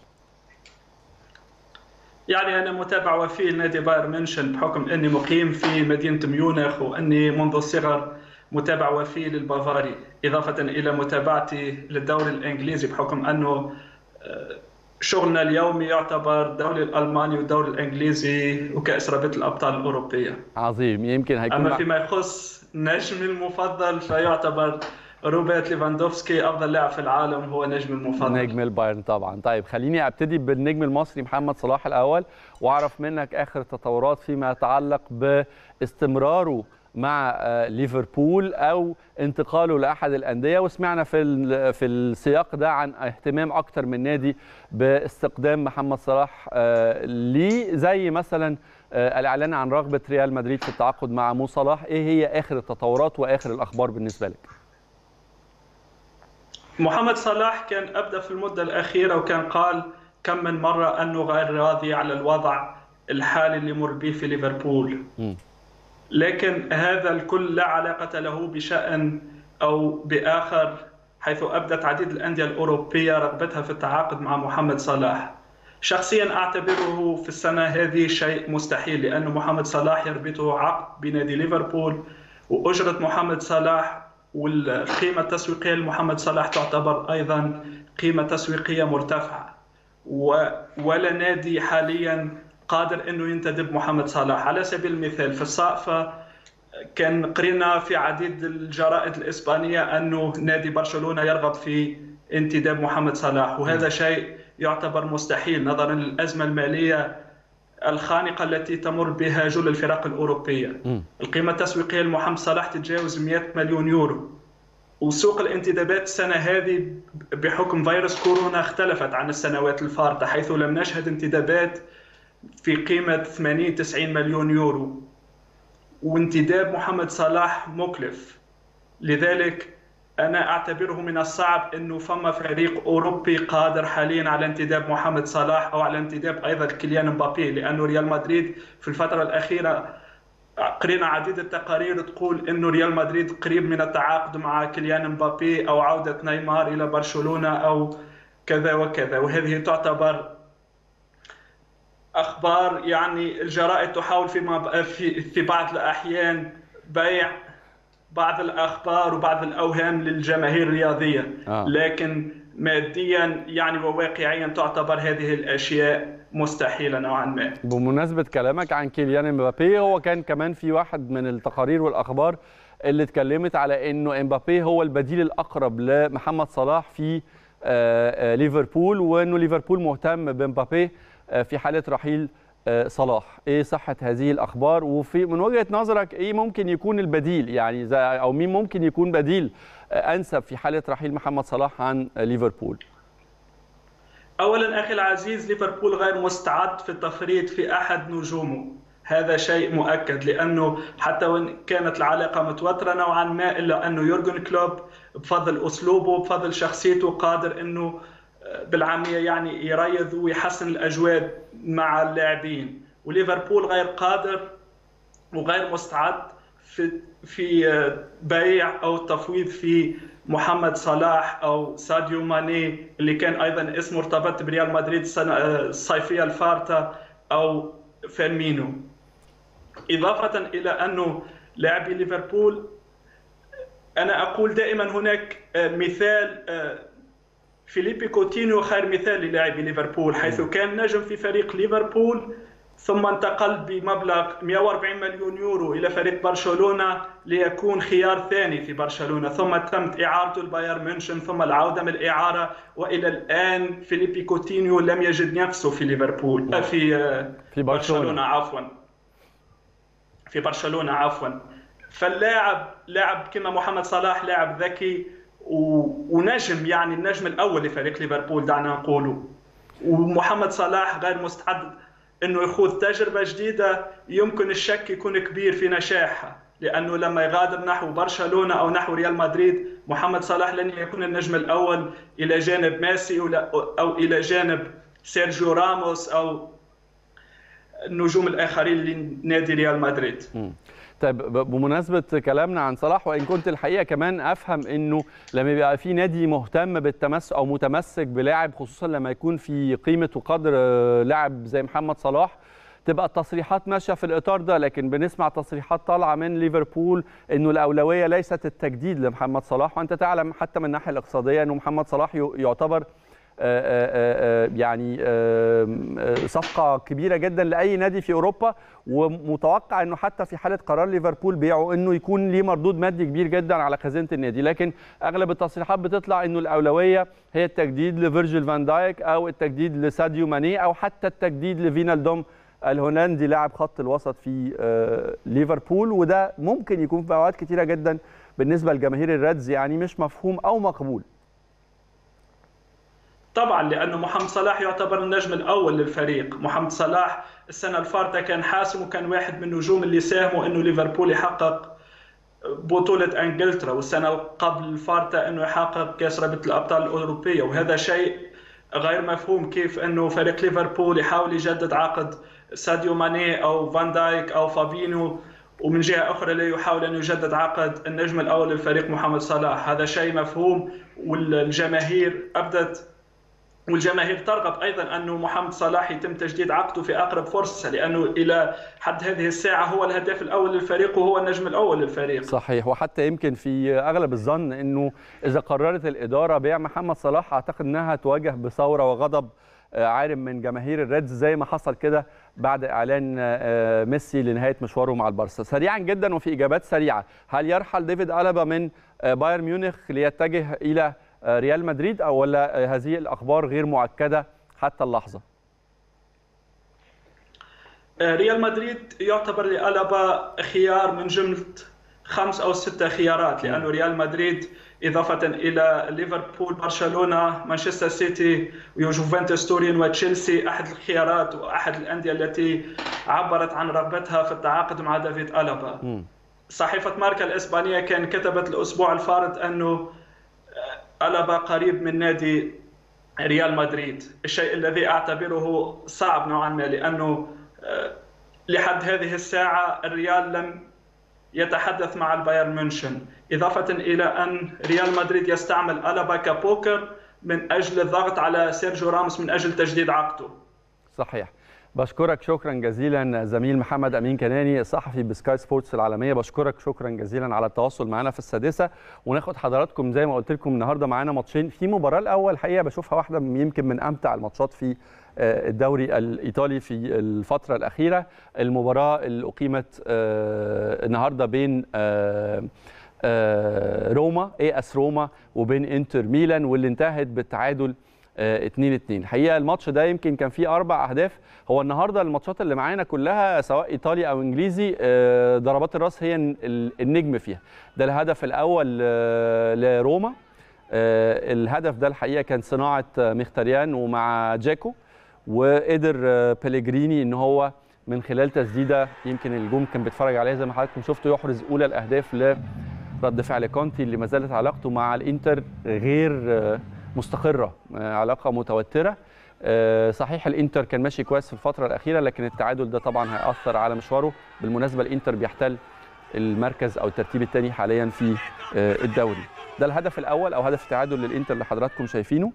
يعني انا متابع وفي لنادي بايرن ميونخ بحكم اني مقيم في مدينه ميونخ واني منذ الصغر متابع وفي للبافاري اضافه الى متابعتي للدوري الانجليزي بحكم انه شغلنا اليومي يعتبر الدوري الالماني والدوري الانجليزي وكاس رابطه الابطال الاوروبيه. عظيم يمكن هيكون اما فيما يخص نجمي المفضل فيعتبر روبرت ليفاندوفسكي افضل لاعب في العالم هو نجم المفضل نجم البايرن طبعا طيب خليني ابتدي بالنجم المصري محمد صلاح الاول واعرف منك اخر التطورات فيما يتعلق باستمراره مع ليفربول او انتقاله لاحد الانديه وسمعنا في في السياق ده عن اهتمام اكتر من نادي باستقدام محمد صلاح ليه زي مثلا الاعلان عن رغبه ريال مدريد في التعاقد مع مو صلاح ايه هي اخر التطورات واخر الاخبار بالنسبه لك محمد صلاح كان ابدا في المده الاخيره وكان قال كم من مره انه غير راضي على الوضع الحالي اللي يمر به في ليفربول م. لكن هذا الكل لا علاقة له بشأن أو بآخر حيث أبدت عديد الأندية الأوروبية رغبتها في التعاقد مع محمد صلاح شخصيا أعتبره في السنة هذه شيء مستحيل لأن محمد صلاح يربطه عقد بنادي ليفربول وأجرة محمد صلاح والقيمة التسويقية لمحمد صلاح تعتبر أيضا قيمة تسويقية مرتفعة ولا نادي حاليا قادر انه ينتدب محمد صلاح على سبيل المثال في الصائفه كان قرينا في عديد الجرائد الاسبانيه انه نادي برشلونه يرغب في انتداب محمد صلاح وهذا شيء يعتبر مستحيل نظرا للازمه الماليه الخانقه التي تمر بها جل الفرق الاوروبيه القيمه التسويقيه لمحمد صلاح تتجاوز 100 مليون يورو وسوق الانتدابات السنة هذه بحكم فيروس كورونا اختلفت عن السنوات الفارطة حيث لم نشهد انتدابات في قيمة 80 90 مليون يورو وانتداب محمد صلاح مكلف لذلك أنا أعتبره من الصعب أنه فما فريق أوروبي قادر حاليا على انتداب محمد صلاح أو على انتداب أيضا كيليان مبابي لأنه ريال مدريد في الفترة الأخيرة قرينا عديد التقارير تقول انه ريال مدريد قريب من التعاقد مع كيليان مبابي او عوده نيمار الى برشلونه او كذا وكذا وهذه تعتبر اخبار يعني الجرائد تحاول فيما في في بعض الاحيان بيع بعض الاخبار وبعض الاوهام للجماهير الرياضيه آه. لكن ماديا يعني وواقعيا تعتبر هذه الاشياء مستحيله نوعا ما بمناسبه كلامك عن كيليان امبابي هو كان كمان في واحد من التقارير والاخبار اللي اتكلمت على انه امبابي هو البديل الاقرب لمحمد صلاح في ليفربول وانه ليفربول مهتم بامبابي في حاله رحيل صلاح ايه صحه هذه الاخبار وفي من وجهه نظرك ايه ممكن يكون البديل يعني او مين ممكن يكون بديل انسب في حاله رحيل محمد صلاح عن ليفربول اولا اخي العزيز ليفربول غير مستعد في التفريط في احد نجومه هذا شيء مؤكد لانه حتى وان كانت العلاقه متوتره نوعا ما الا انه يورجن كلوب بفضل اسلوبه بفضل شخصيته قادر انه بالعاميه يعني يريض ويحسن الاجواء مع اللاعبين وليفربول غير قادر وغير مستعد في في بيع او التفويض في محمد صلاح او ساديو ماني اللي كان ايضا اسمه ارتبط بريال مدريد السنه الصيفيه الفارطه او فيرمينو اضافه الى انه لاعبي ليفربول انا اقول دائما هناك مثال فيليبي كوتينيو خير مثال للاعبي ليفربول حيث كان نجم في فريق ليفربول ثم انتقل بمبلغ 140 مليون يورو الى فريق برشلونه ليكون خيار ثاني في برشلونه ثم تمت اعارته لبايرن ميونخ ثم العوده من الاعاره والى الان فيليبي كوتينيو لم يجد نفسه في ليفربول في في برشلونه, برشلونة عفوا في برشلونه عفوا فاللاعب لاعب كما محمد صلاح لاعب ذكي ونجم يعني النجم الاول لفريق ليفربول دعنا نقوله ومحمد صلاح غير مستعد انه يخوض تجربه جديده يمكن الشك يكون كبير في نجاحها لانه لما يغادر نحو برشلونه او نحو ريال مدريد محمد صلاح لن يكون النجم الاول الى جانب ميسي او الى جانب سيرجيو راموس او النجوم الاخرين لنادي ريال مدريد طيب بمناسبة كلامنا عن صلاح وإن كنت الحقيقة كمان أفهم إنه لما يبقى في نادي مهتم بالتمسك أو متمسك بلاعب خصوصا لما يكون في قيمة وقدر لاعب زي محمد صلاح تبقى التصريحات ماشيه في الاطار ده لكن بنسمع تصريحات طالعه من ليفربول انه الاولويه ليست التجديد لمحمد صلاح وانت تعلم حتى من الناحيه الاقتصاديه انه محمد صلاح يعتبر يعني صفقة كبيرة جدا لأي نادي في أوروبا ومتوقع أنه حتى في حالة قرار ليفربول بيعه أنه يكون ليه مردود مادي كبير جدا على خزينة النادي لكن أغلب التصريحات بتطلع أنه الأولوية هي التجديد لفيرجيل فان دايك أو التجديد لساديو ماني أو حتى التجديد لفينالدوم الهولندي لاعب خط الوسط في ليفربول وده ممكن يكون في أوقات كتيرة جدا بالنسبة لجماهير الريدز يعني مش مفهوم أو مقبول طبعا لانه محمد صلاح يعتبر النجم الاول للفريق محمد صلاح السنه الفارطه كان حاسم وكان واحد من النجوم اللي ساهموا انه ليفربول يحقق بطولة انجلترا والسنة قبل الفارطة انه يحقق كاس رابطة الابطال الاوروبية وهذا شيء غير مفهوم كيف انه فريق ليفربول يحاول يجدد عقد ساديو ماني او فان دايك او فابينو ومن جهة أخرى لا يحاول أن يجدد عقد النجم الأول للفريق محمد صلاح هذا شيء مفهوم والجماهير أبدت والجماهير ترغب ايضا انه محمد صلاح يتم تجديد عقده في اقرب فرصه لانه الى حد هذه الساعه هو الهداف الاول للفريق وهو النجم الاول للفريق. صحيح وحتى يمكن في اغلب الظن انه اذا قررت الاداره بيع محمد صلاح اعتقد انها تواجه بثوره وغضب عارم من جماهير الريدز زي ما حصل كده بعد اعلان ميسي لنهايه مشواره مع البارسا سريعا جدا وفي اجابات سريعه هل يرحل ديفيد ألابا من بايرن ميونخ ليتجه الى ريال مدريد او ولا هذه الاخبار غير مؤكده حتى اللحظه ريال مدريد يعتبر لألابا خيار من جمله خمس او ست خيارات لانه ريال مدريد اضافه الى ليفربول برشلونه مانشستر سيتي ويوفنتوس تورين وتشيلسي احد الخيارات واحد الانديه التي عبرت عن رغبتها في التعاقد مع دافيد ألابا صحيفه ماركا الاسبانيه كان كتبت الاسبوع الفارط انه ألابا قريب من نادي ريال مدريد الشيء الذي أعتبره صعب نوعا ما لأنه لحد هذه الساعة الريال لم يتحدث مع البايرن ميونشن إضافة إلى أن ريال مدريد يستعمل ألابا كبوكر من أجل الضغط على سيرجيو راموس من أجل تجديد عقده صحيح بشكرك شكرا جزيلا زميل محمد امين كناني صحفي بسكاي سبورتس العالميه بشكرك شكرا جزيلا على التواصل معنا في السادسه وناخد حضراتكم زي ما قلت لكم النهارده معانا ماتشين في مباراه الاول الحقيقه بشوفها واحده يمكن من امتع الماتشات في الدوري الايطالي في الفتره الاخيره المباراه اللي اقيمت النهارده بين روما اي اس روما وبين انتر ميلان واللي انتهت بالتعادل 2 2 الحقيقه الماتش ده يمكن كان فيه اربع اهداف هو النهارده الماتشات اللي معانا كلها سواء ايطالي او انجليزي ضربات الراس هي النجم فيها ده الهدف الاول لروما الهدف ده الحقيقه كان صناعه مختاريان ومع جاكو وقدر بيليجريني ان هو من خلال تسديده يمكن الجون كان بيتفرج عليها زي ما حضراتكم شفتوا يحرز اولى الاهداف لرد فعل كونتي اللي ما زالت علاقته مع الانتر غير مستقره علاقه متوتره صحيح الانتر كان ماشي كويس في الفتره الاخيره لكن التعادل ده طبعا هياثر على مشواره بالمناسبه الانتر بيحتل المركز او الترتيب الثاني حاليا في الدوري ده الهدف الاول او هدف التعادل للانتر اللي حضراتكم شايفينه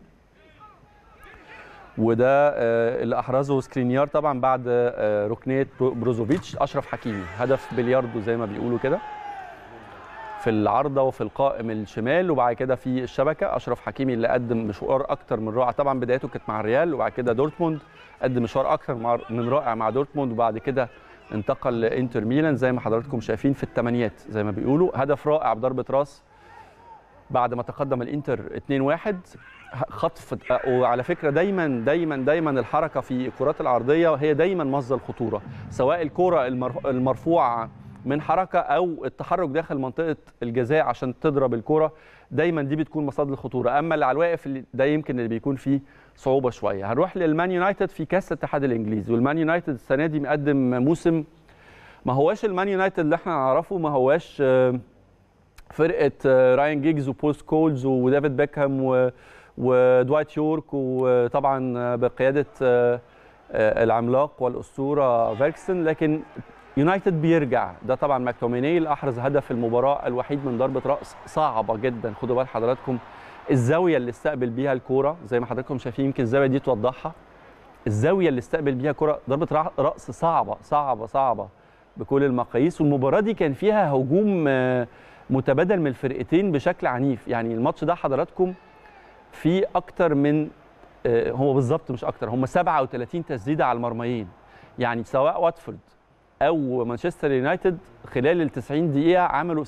وده اللي احرزه سكرينيار طبعا بعد ركنيه بروزوفيتش اشرف حكيمي هدف بلياردو زي ما بيقولوا كده في العارضه وفي القائم الشمال وبعد كده في الشبكه اشرف حكيمي اللي قدم مشوار اكتر من رائع طبعا بدايته كانت مع الريال وبعد كده دورتموند قدم مشوار اكتر من رائع مع دورتموند وبعد كده انتقل لانتر ميلان زي ما حضراتكم شايفين في الثمانيات زي ما بيقولوا هدف رائع بضربه راس بعد ما تقدم الانتر 2-1 خطف وعلى فكره دايما دايما دايما الحركه في الكرات العرضيه هي دايما مصدر الخطوره سواء الكره المرفوعه من حركه او التحرك داخل منطقه الجزاء عشان تضرب الكره دايما دي بتكون مصادر الخطوره اما اللي على الواقف ده يمكن اللي بيكون فيه صعوبه شويه هنروح للمان يونايتد في كاس الاتحاد الانجليزي والمان يونايتد السنه دي مقدم موسم ما هواش المان يونايتد اللي احنا نعرفه ما هواش فرقه راين جيجز وبوست كولز وديفيد بيكهام و ودوايت يورك وطبعا بقياده العملاق والاسطوره فيركسون لكن يونايتد بيرجع ده طبعا ماكتوميني اللي احرز هدف المباراه الوحيد من ضربه راس صعبه جدا خدوا بال حضراتكم الزاويه اللي استقبل بيها الكوره زي ما حضراتكم شايفين يمكن الزاويه دي توضحها الزاويه اللي استقبل بيها كوره ضربه راس صعبه صعبه صعبه بكل المقاييس والمباراه دي كان فيها هجوم متبادل من الفرقتين بشكل عنيف يعني الماتش ده حضراتكم في اكتر من هو بالظبط مش اكتر هم 37 تسديده على المرميين يعني سواء واتفورد او مانشستر يونايتد خلال ال 90 دقيقه عملوا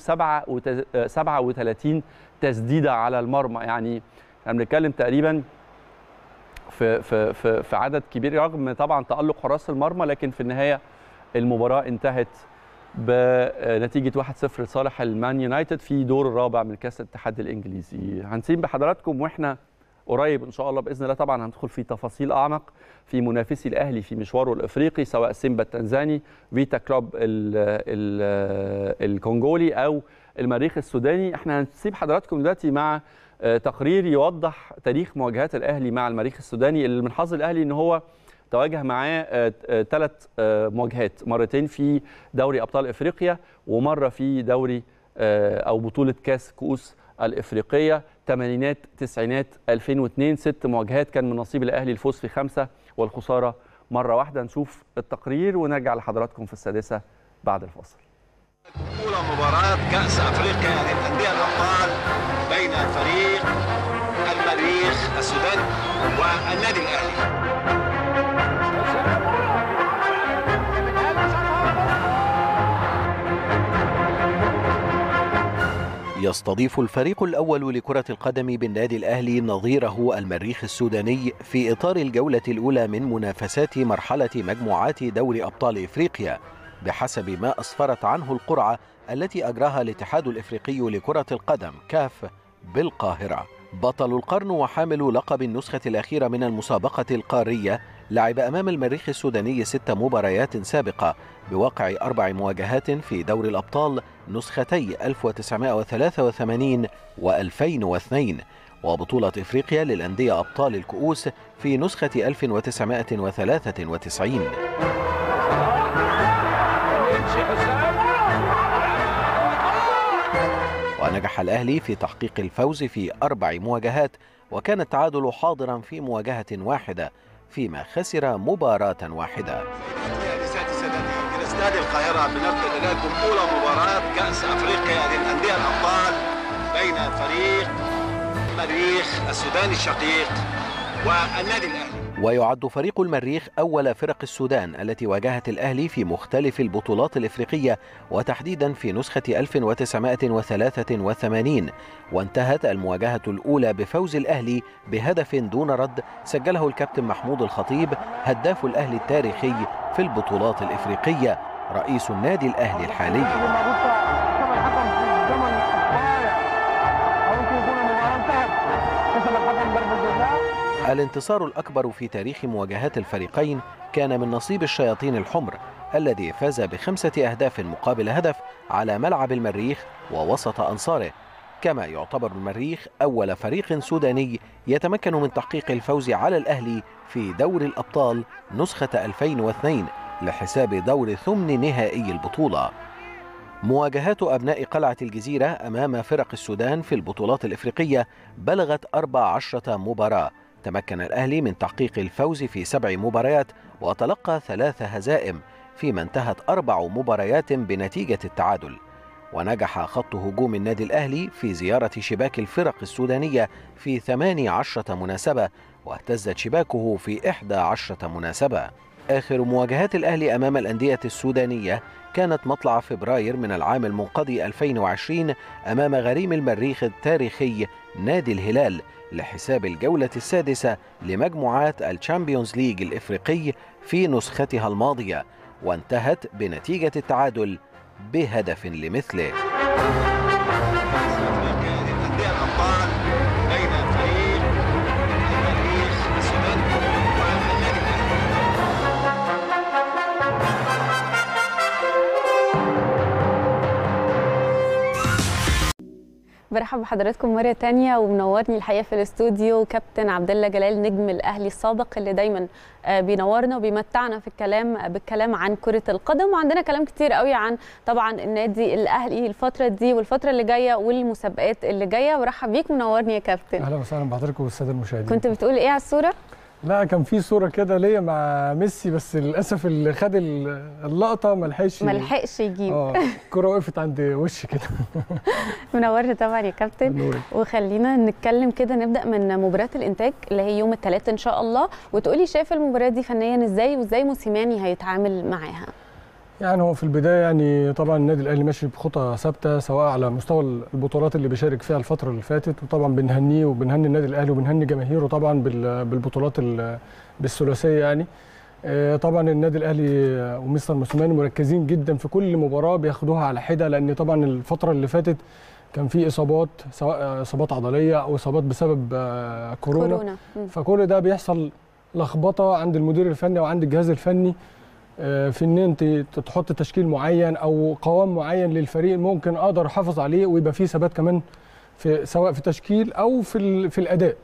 37 تسديده على المرمى يعني احنا بنتكلم تقريبا في في في في عدد كبير رغم طبعا تالق حراس المرمى لكن في النهايه المباراه انتهت بنتيجه 1-0 لصالح المان يونايتد في دور الرابع من كاس الاتحاد الانجليزي هنسيب بحضراتكم واحنا قريب ان شاء الله باذن الله طبعا هندخل في تفاصيل اعمق في منافسي الاهلي في مشواره الافريقي سواء سيمبا التنزاني فيتا كلوب ال ال الكونغولي او المريخ السوداني احنا هنسيب حضراتكم دلوقتي مع تقرير يوضح تاريخ مواجهات الاهلي مع المريخ السوداني اللي من حظ الاهلي ان هو تواجه معاه ثلاث مواجهات مرتين في دوري ابطال افريقيا ومره في دوري او بطوله كاس كؤوس الافريقيه ثمانينات تسعينات 2002 ست مواجهات كان من نصيب الاهلي الفوز في خمسه والخساره مره واحده نشوف التقرير ونرجع لحضراتكم في السادسه بعد الفاصل. أولى مباراة كأس أفريقيا للأندية الأبطال بين فريق المريخ السوداني والنادي الأهلي. يستضيف الفريق الأول لكرة القدم بالنادي الأهلي نظيره المريخ السوداني في إطار الجولة الأولى من منافسات مرحلة مجموعات دوري أبطال إفريقيا بحسب ما أسفرت عنه القرعة التي أجراها الاتحاد الإفريقي لكرة القدم كاف بالقاهرة بطل القرن وحامل لقب النسخة الأخيرة من المسابقة القارية لعب أمام المريخ السوداني ست مباريات سابقة بواقع أربع مواجهات في دوري الأبطال نسختي 1983 و2002 وبطولة إفريقيا للأندية أبطال الكؤوس في نسخة 1993 ونجح الأهلي في تحقيق الفوز في أربع مواجهات وكان التعادل حاضرا في مواجهة واحدة فيما خسر مباراة واحدة من استاد القاهرة بنقل إليكم أولى مباراة كأس أفريقيا للأندية الأبطال بين فريق المريخ السوداني الشقيق والنادي الأهلي ويعد فريق المريخ أول فرق السودان التي واجهت الأهلي في مختلف البطولات الإفريقية وتحديدا في نسخة 1983 وانتهت المواجهة الأولى بفوز الأهلي بهدف دون رد سجله الكابتن محمود الخطيب هداف الأهلي التاريخي في البطولات الإفريقية رئيس النادي الأهلي الحالي الانتصار الأكبر في تاريخ مواجهات الفريقين كان من نصيب الشياطين الحمر الذي فاز بخمسة أهداف مقابل هدف على ملعب المريخ ووسط أنصاره كما يعتبر المريخ أول فريق سوداني يتمكن من تحقيق الفوز على الأهلي في دور الأبطال نسخة 2002 لحساب دور ثمن نهائي البطولة مواجهات أبناء قلعة الجزيرة أمام فرق السودان في البطولات الإفريقية بلغت 14 مباراة تمكن الأهلي من تحقيق الفوز في سبع مباريات وتلقى ثلاث هزائم فيما انتهت أربع مباريات بنتيجة التعادل ونجح خط هجوم النادي الأهلي في زيارة شباك الفرق السودانية في 18 مناسبة واهتزت شباكه في 11 مناسبة آخر مواجهات الأهلي أمام الأندية السودانية كانت مطلع فبراير من العام المنقضي 2020 أمام غريم المريخ التاريخي نادي الهلال لحساب الجولة السادسة لمجموعات الشامبيونز ليج الإفريقي في نسختها الماضية وانتهت بنتيجة التعادل بهدف لمثله افريقيا للانديه الابطال بين فريق المريخ السوداني والنادي الاهلي برحب بحضراتكم مرة تانية ومنورني الحقيقة في الاستوديو كابتن عبد الله جلال نجم الأهلي السابق اللي دايما آه، بينورنا وبيمتعنا في الكلام بالكلام عن كرة القدم وعندنا كلام كتير قوي عن طبعا النادي الأهلي الفترة دي والفترة اللي جاية والمسابقات اللي جاية برحب بيك منورني يا كابتن اهلا وسهلا بحضرتك والساده المشاهدين كنت بتقول ايه على الصورة؟ لا كان في صوره كده ليا مع ميسي بس للاسف اللي خد ال- اللقطه ما لحقش ملحقش يجيب اه الكره وقفت عند وشي كده منورنا طبعا يا كابتن نوري وخلينا نتكلم كده نبدا من مباراه الانتاج اللي هي يوم الثلاث ان شاء الله وتقولي شايف المباراه دي فنيا ازاي وازاي موسيماني هيتعامل معاها يعني هو في البدايه يعني طبعا النادي الاهلي ماشي بخطى ثابته سواء على مستوى البطولات اللي بيشارك فيها الفتره اللي فاتت وطبعا بنهنيه وبنهني النادي الاهلي وبنهني جماهيره طبعا بال- بالبطولات ال- بالثلاثيه يعني آه، طبعا النادي الاهلي ومستر موسيماني مركزين جدا في كل مباراه بياخدوها على حده لان طبعا الفتره اللي فاتت كان في اصابات سواء اصابات عضليه او اصابات بسبب آه، كورونا, كورونا. كورونا مم. فكل ده بيحصل لخبطه عند المدير الفني وعند الجهاز الفني آه، في ان انت تحط تشكيل معين او قوام معين للفريق ممكن اقدر احافظ عليه ويبقى فيه ثبات كمان في سواء في تشكيل او في ال- في الاداء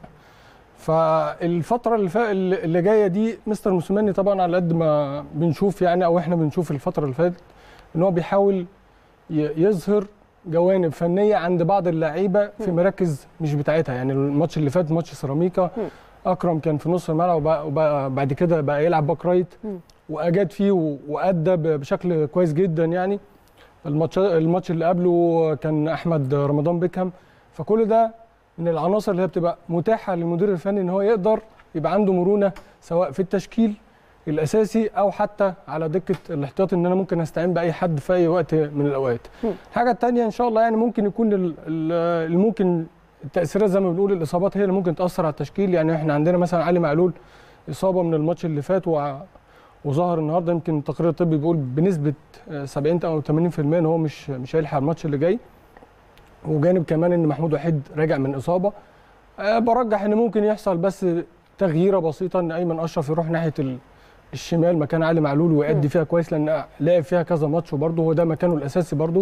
فالفتره اللي فا- اللي جايه دي مستر موسيماني طبعا على قد ما بنشوف يعني او احنا بنشوف الفتره اللي فاتت ان هو بيحاول ي- يظهر جوانب فنيه عند بعض اللعيبه في مراكز مش بتاعتها يعني الماتش اللي فات ماتش سيراميكا اكرم كان في نص الملعب وبقى- وبقى بعد كده بقى يلعب باك رايت مم. واجاد فيه و- وادى ب- بشكل كويس جدا يعني الماتش الماتش اللي قبله كان احمد رمضان بيكهام فكل ده من العناصر اللي هي بتبقى متاحه للمدير الفني ان هو يقدر يبقى عنده مرونه سواء في التشكيل الاساسي او حتى على دكه الاحتياط ان انا ممكن استعين باي حد في اي وقت من الاوقات. مم. الحاجه الثانيه ان شاء الله يعني ممكن يكون ال- ال- اللي ممكن التاثيرات زي ما بنقول الاصابات هي اللي ممكن تاثر على التشكيل يعني احنا عندنا مثلا علي معلول اصابه من الماتش اللي فات وع- وظهر النهارده يمكن التقرير الطبي بيقول بنسبه آه، 70 او 80% ان هو مش مش هيلحق الماتش اللي جاي وجانب كمان ان محمود وحيد راجع من اصابه أه برجح ان ممكن يحصل بس تغييره بسيطه ان ايمن اشرف يروح ناحيه ال- الشمال مكان علي معلول ويأدي فيها كويس لان لعب فيها كذا ماتش وبرده هو ده مكانه الاساسي برده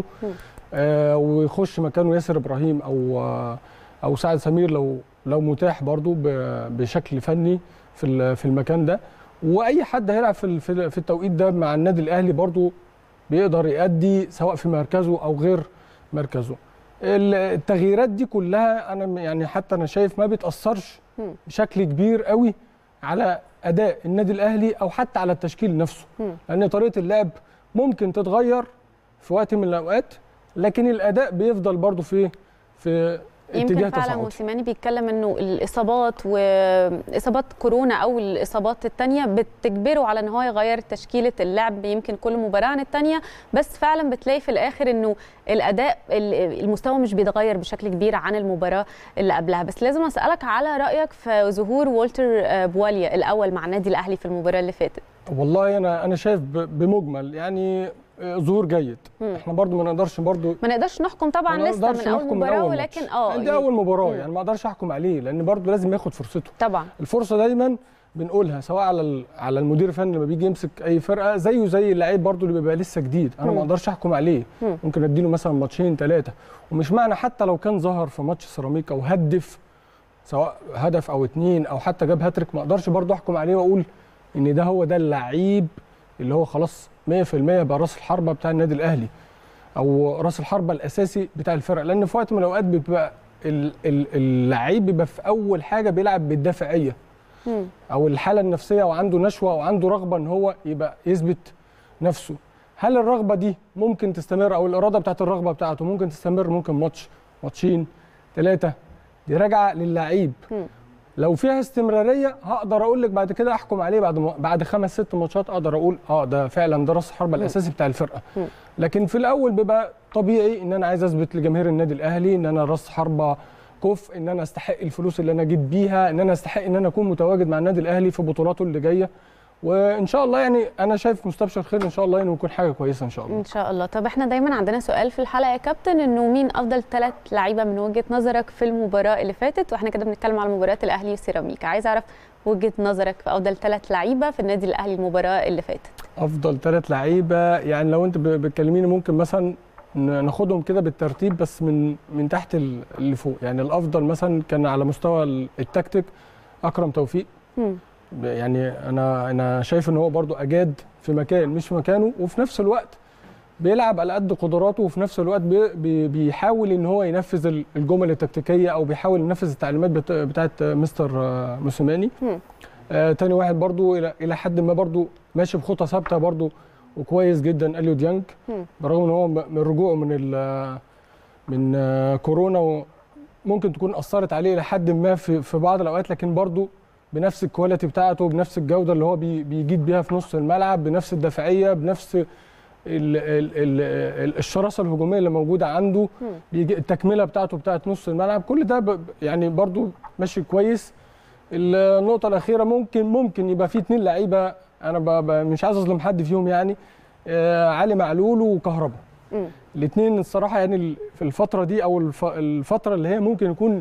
آه ويخش مكانه ياسر ابراهيم او آه او سعد سمير لو لو متاح برده ب- بشكل فني في ال- في المكان ده واي حد هيلعب في ال- في في التوقيت ده مع النادي الاهلي برده بيقدر يأدي سواء في مركزه او غير مركزه ال- التغييرات دي كلها انا م- يعني حتى انا شايف ما بتاثرش مم. بشكل كبير قوي على اداء النادي الاهلي او حتى على التشكيل نفسه مم. لان طريقه اللعب ممكن تتغير في وقت من الاوقات لكن الاداء بيفضل برضه في في اتجاه يمكن فعلا تصاعدي موسيماني بيتكلم انه الاصابات واصابات كورونا او الاصابات الثانيه بتجبره على ان هو يغير تشكيله اللعب يمكن كل مباراه عن الثانيه بس فعلا بتلاقي في الاخر انه الاداء ال- المستوى مش بيتغير بشكل كبير عن المباراه اللي قبلها بس لازم اسالك على رايك في ظهور والتر آه، بواليا الاول مع النادي الاهلي في المباراه اللي فاتت والله انا انا شايف ب- بمجمل يعني آه، ظهور جيد مم. احنا برضه ما نقدرش برضه ما نقدرش نحكم طبعا ما لسه نقدرش من اول نحكم مباراه أول ولكن ماتش. اه يعني دي يعني- اول مباراه مم. يعني ما اقدرش احكم عليه لان برضه لازم ياخد فرصته طبعا الفرصه دايما بنقولها سواء على ال- على المدير الفني لما بيجي يمسك اي فرقه زيه زي اللعيب برضه اللي بيبقى لسه جديد انا مم. ما اقدرش احكم عليه مم. ممكن اديله مثلا ماتشين ثلاثه ومش معنى حتى لو كان ظهر في ماتش سيراميكا وهدف سواء هدف او اتنين او حتى جاب هاتريك ما اقدرش برضه احكم عليه واقول ان ده هو ده اللعيب اللي هو خلاص 100% بقى راس الحربه بتاع النادي الاهلي او راس الحربه الاساسي بتاع الفرقه لان في وقت من الاوقات بيبقى ال- ال- اللعيب بيبقى في اول حاجه بيلعب بالدافعيه مم. او الحاله النفسيه وعنده نشوه وعنده رغبه ان هو يبقى يثبت نفسه هل الرغبه دي ممكن تستمر او الاراده بتاعت الرغبه بتاعته ممكن تستمر ممكن ماتش ماتشين ثلاثه دي راجعه للعيب مم. لو فيها استمراريه هقدر اقول لك بعد كده احكم عليه بعد م... بعد خمس ست ماتشات اقدر اقول اه ده فعلا ده راس الحربه الاساسي بتاع الفرقه مم. لكن في الاول بيبقى طبيعي ان انا عايز اثبت لجماهير النادي الاهلي ان انا راس حربه كف ان انا استحق الفلوس اللي انا جيت بيها ان انا استحق ان انا اكون متواجد مع النادي الاهلي في بطولاته اللي جايه وان شاء الله يعني انا شايف مستبشر خير ان شاء الله انه يكون حاجه كويسه ان شاء الله ان شاء الله طب احنا دايما عندنا سؤال في الحلقه يا كابتن انه مين افضل ثلاث لعيبه من وجهه نظرك في المباراه اللي فاتت واحنا كده بنتكلم على مباراه الاهلي وسيراميكا عايز اعرف وجهه نظرك في افضل ثلاث لعيبه في النادي الاهلي المباراه اللي فاتت افضل ثلاث لعيبه يعني لو انت ب- بتكلميني ممكن مثلا ن- ناخدهم كده بالترتيب بس من من تحت ال- اللي فوق يعني الافضل مثلا كان على مستوى ال- التكتيك اكرم توفيق مم. ب- يعني انا انا شايف ان هو برضو اجاد في مكان مش في مكانه وفي نفس الوقت بيلعب على قد قدراته وفي نفس الوقت بي بي بيحاول ان هو ينفذ ال- الجمل التكتيكيه او بيحاول ينفذ التعليمات بت- بتاعت مستر آه، موسيماني مم. آه تاني واحد برضو الى الى حد ما برضو ماشي بخطى ثابته برضو وكويس جدا اليو ديانج مم. برغم ان هو م- من رجوعه من ال- من آه، كورونا ممكن تكون اثرت عليه الى حد ما في في بعض الاوقات لكن برضو بنفس الكواليتي بتاعته بنفس الجوده اللي هو بي- بيجيد بيها في نص الملعب بنفس الدفاعيه بنفس ال ال ال ال الشراسه الهجوميه اللي موجوده عنده مم. بيجي التكمله بتاعته بتاعت نص الملعب كل ده ب- يعني برضو ماشي كويس النقطه الاخيره ممكن ممكن يبقى في اتنين لعيبه انا ب- ب- مش عايز اظلم حد فيهم يعني آه، علي معلول وكهربا مم. الاثنين الصراحه يعني ال- في الفتره دي او الف- الفتره اللي هي ممكن يكون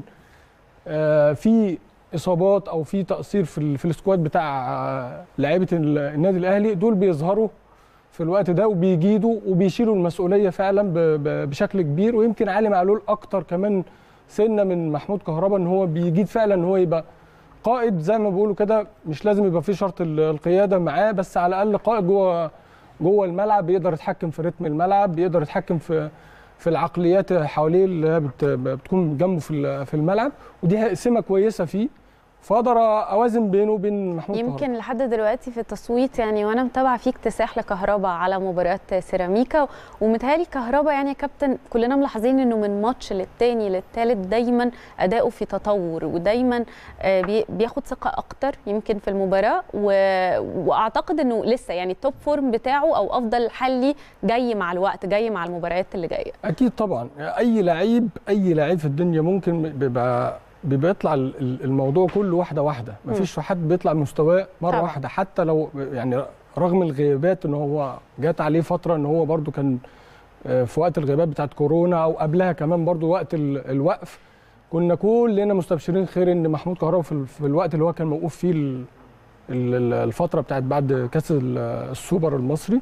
آه، في اصابات او في تقصير في ال- في السكواد بتاع آه، لعيبه ال- النادي الاهلي دول بيظهروا في الوقت ده وبيجيدوا وبيشيلوا المسؤوليه فعلا ب- ب- بشكل كبير ويمكن علي معلول اكتر كمان سنه من محمود كهربا ان هو بيجيد فعلا ان هو يبقى قائد زي ما بيقولوا كده مش لازم يبقى في شرط ال- القياده معاه بس على الاقل قائد جوه جوه الملعب بيقدر يتحكم في رتم الملعب بيقدر يتحكم في في العقليات حواليه اللي هي بت- بتكون جنبه في ال- في الملعب ودي سمه كويسه فيه فاقدر اوازن بينه وبين محمود كهربا. يمكن لحد دلوقتي في التصويت يعني وانا متابعه في اكتساح لكهربا على مباراه سيراميكا ومتهيألي كهربا يعني يا كابتن كلنا ملاحظين انه من ماتش للتاني للتالت دايما اداؤه في تطور ودايما آه، بي- بياخد ثقه اكتر يمكن في المباراه و... واعتقد انه لسه يعني التوب فورم بتاعه او افضل حلي جاي مع الوقت جاي مع المباريات اللي جايه اكيد طبعا اي لعيب اي لعيب في الدنيا ممكن بيبقى بيبقى يطلع ال- ال- الموضوع كله واحده واحده مفيش حد بيطلع مستواه مره طبعا. واحده حتى لو يعني رغم الغيابات ان هو جات عليه فتره ان هو برده كان آه، في وقت الغيابات بتاعت كورونا او قبلها كمان برده وقت ال- الوقف كنا كلنا مستبشرين خير ان محمود كهربا في, ال- في الوقت اللي هو كان موقوف فيه ال- ال- ال- الفتره بتاعت بعد كاس ال- السوبر المصري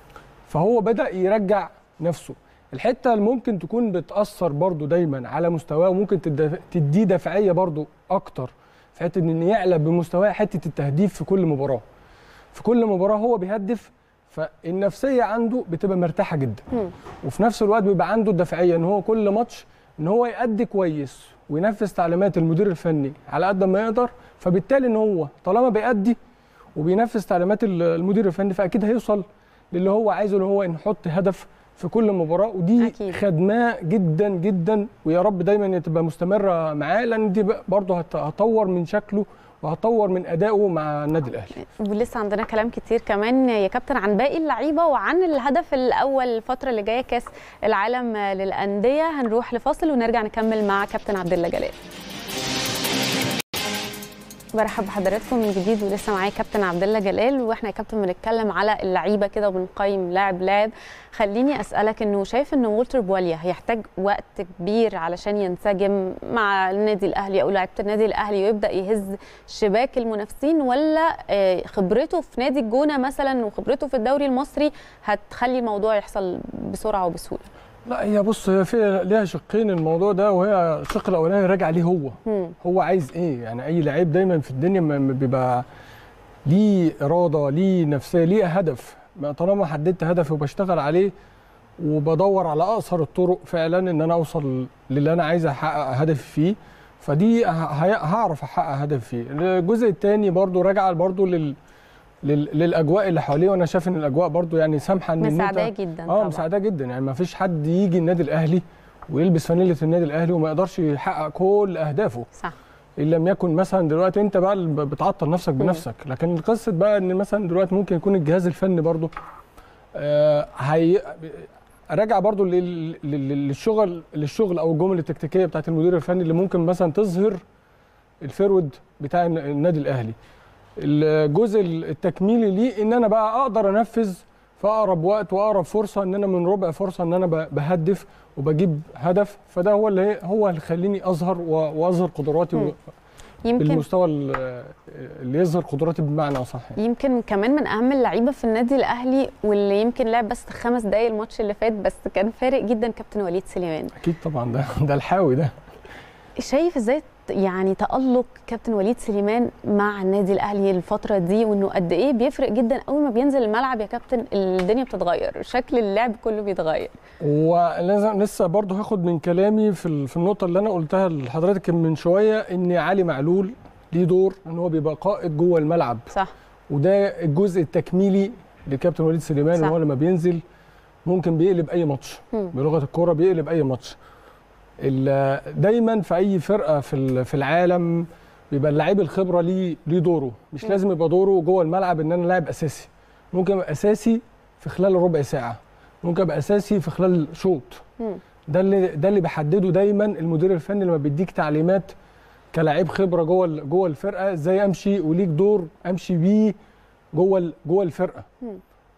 فهو بدا يرجع نفسه الحته اللي ممكن تكون بتاثر برضو دايما على مستواه وممكن تد- تديه دفعيه برضو اكتر في حته ان يعلى بمستواه حته التهديف في كل مباراه في كل مباراه هو بيهدف فالنفسيه عنده بتبقى مرتاحه جدا مم. وفي نفس الوقت بيبقى عنده الدفعيه ان هو كل ماتش ان هو يأدي كويس وينفذ تعليمات المدير الفني على قد ما يقدر فبالتالي ان هو طالما بيأدي وبينفذ تعليمات ال- المدير الفني فاكيد هيوصل للي هو عايزه ان هو يحط هدف في كل مباراه ودي أكيد. خدماه جدا جدا ويا رب دايما تبقى مستمره معاه لان دي بقى برضه هت- هتطور من شكله وهتطور من ادائه مع النادي الاهلي ولسه عندنا كلام كتير كمان يا كابتن عن باقي اللعيبه وعن الهدف الاول الفتره اللي جايه كاس العالم للانديه هنروح لفاصل ونرجع نكمل مع كابتن عبد الله جلال برحب بحضراتكم من جديد ولسه معايا كابتن عبد الله جلال واحنا يا كابتن بنتكلم على اللعيبه كده وبنقيم لاعب لاعب خليني اسالك انه شايف ان وولتر بواليا هيحتاج وقت كبير علشان ينسجم مع النادي الاهلي او لعيبه النادي الاهلي ويبدا يهز شباك المنافسين ولا آه، خبرته في نادي الجونه مثلا وخبرته في الدوري المصري هتخلي الموضوع يحصل بسرعه وبسهوله لا هي بص هي في ليها شقين الموضوع ده وهي الشق الاولاني راجع ليه هو مم. هو عايز ايه يعني اي لعيب دايما في الدنيا ما- ما بيبقى ليه اراده ليه نفسيه ليه هدف ما طالما حددت هدفي وبشتغل عليه وبدور على اقصر الطرق فعلا ان انا اوصل للي انا عايز احقق هدفي فيه فدي ه- هي- هعرف احقق هدفي فيه الجزء الثاني برضو راجع برضو لل لل- للاجواء اللي حواليه وانا شايف ان الاجواء برضو يعني سامحه ان إن أنت- مساعداه جدا اه طبعا مساعداه جدا يعني ما فيش حد يجي النادي الاهلي ويلبس فانيله النادي الاهلي وما يقدرش يحقق كل اهدافه صح ان لم يكن مثلا دلوقتي انت بقى اللي بتعطل نفسك بنفسك لكن قصه بقى ان مثلا دلوقتي ممكن يكون الجهاز الفني برضو آه هي راجع برضو لل- لل- للشغل للشغل او الجمل التكتيكيه بتاعت المدير الفني اللي ممكن مثلا تظهر الفيرود بتاع الن- النادي الاهلي الجزء التكميلي ليه ان انا بقى اقدر انفذ في اقرب وقت واقرب فرصه ان انا من ربع فرصه ان انا ب- بهدف وبجيب هدف فده هو اللي هو اللي يخليني اظهر و- واظهر قدراتي مم. و- يمكن بالمستوى ال- اللي يظهر قدراتي بمعنى اصح يعني. يمكن كمان من اهم اللعيبه في النادي الاهلي واللي يمكن لعب بس خمس دقايق الماتش اللي فات بس كان فارق جدا كابتن وليد سليمان اكيد طبعا ده ده الحاوي ده شايف ازاي ت- يعني تألق كابتن وليد سليمان مع النادي الاهلي الفتره دي وانه قد ايه بيفرق جدا اول ما بينزل الملعب يا كابتن الدنيا بتتغير شكل اللعب كله بيتغير ولازم لسه برضه هاخد من كلامي في ال- في النقطه اللي انا قلتها لحضرتك من شويه ان علي معلول ليه دور ان هو بيبقى قائد جوه الملعب صح وده الجزء التكميلي لكابتن وليد سليمان صح. ان هو لما بينزل ممكن بيقلب اي ماتش مم. بلغه الكوره بيقلب اي ماتش ال- دايما في اي فرقه في ال- في العالم بيبقى اللعيب الخبره ليه ليه دوره مش مم. لازم يبقى دوره جوه الملعب ان انا لاعب اساسي ممكن ابقى اساسي في خلال ربع ساعه ممكن ابقى اساسي في خلال شوط مم. ده اللي ده اللي بيحدده دايما المدير الفني لما بيديك تعليمات كلاعب خبره جوه ال- جوه الفرقه ازاي امشي وليك دور امشي بيه جوه ال- جوه الفرقه مم.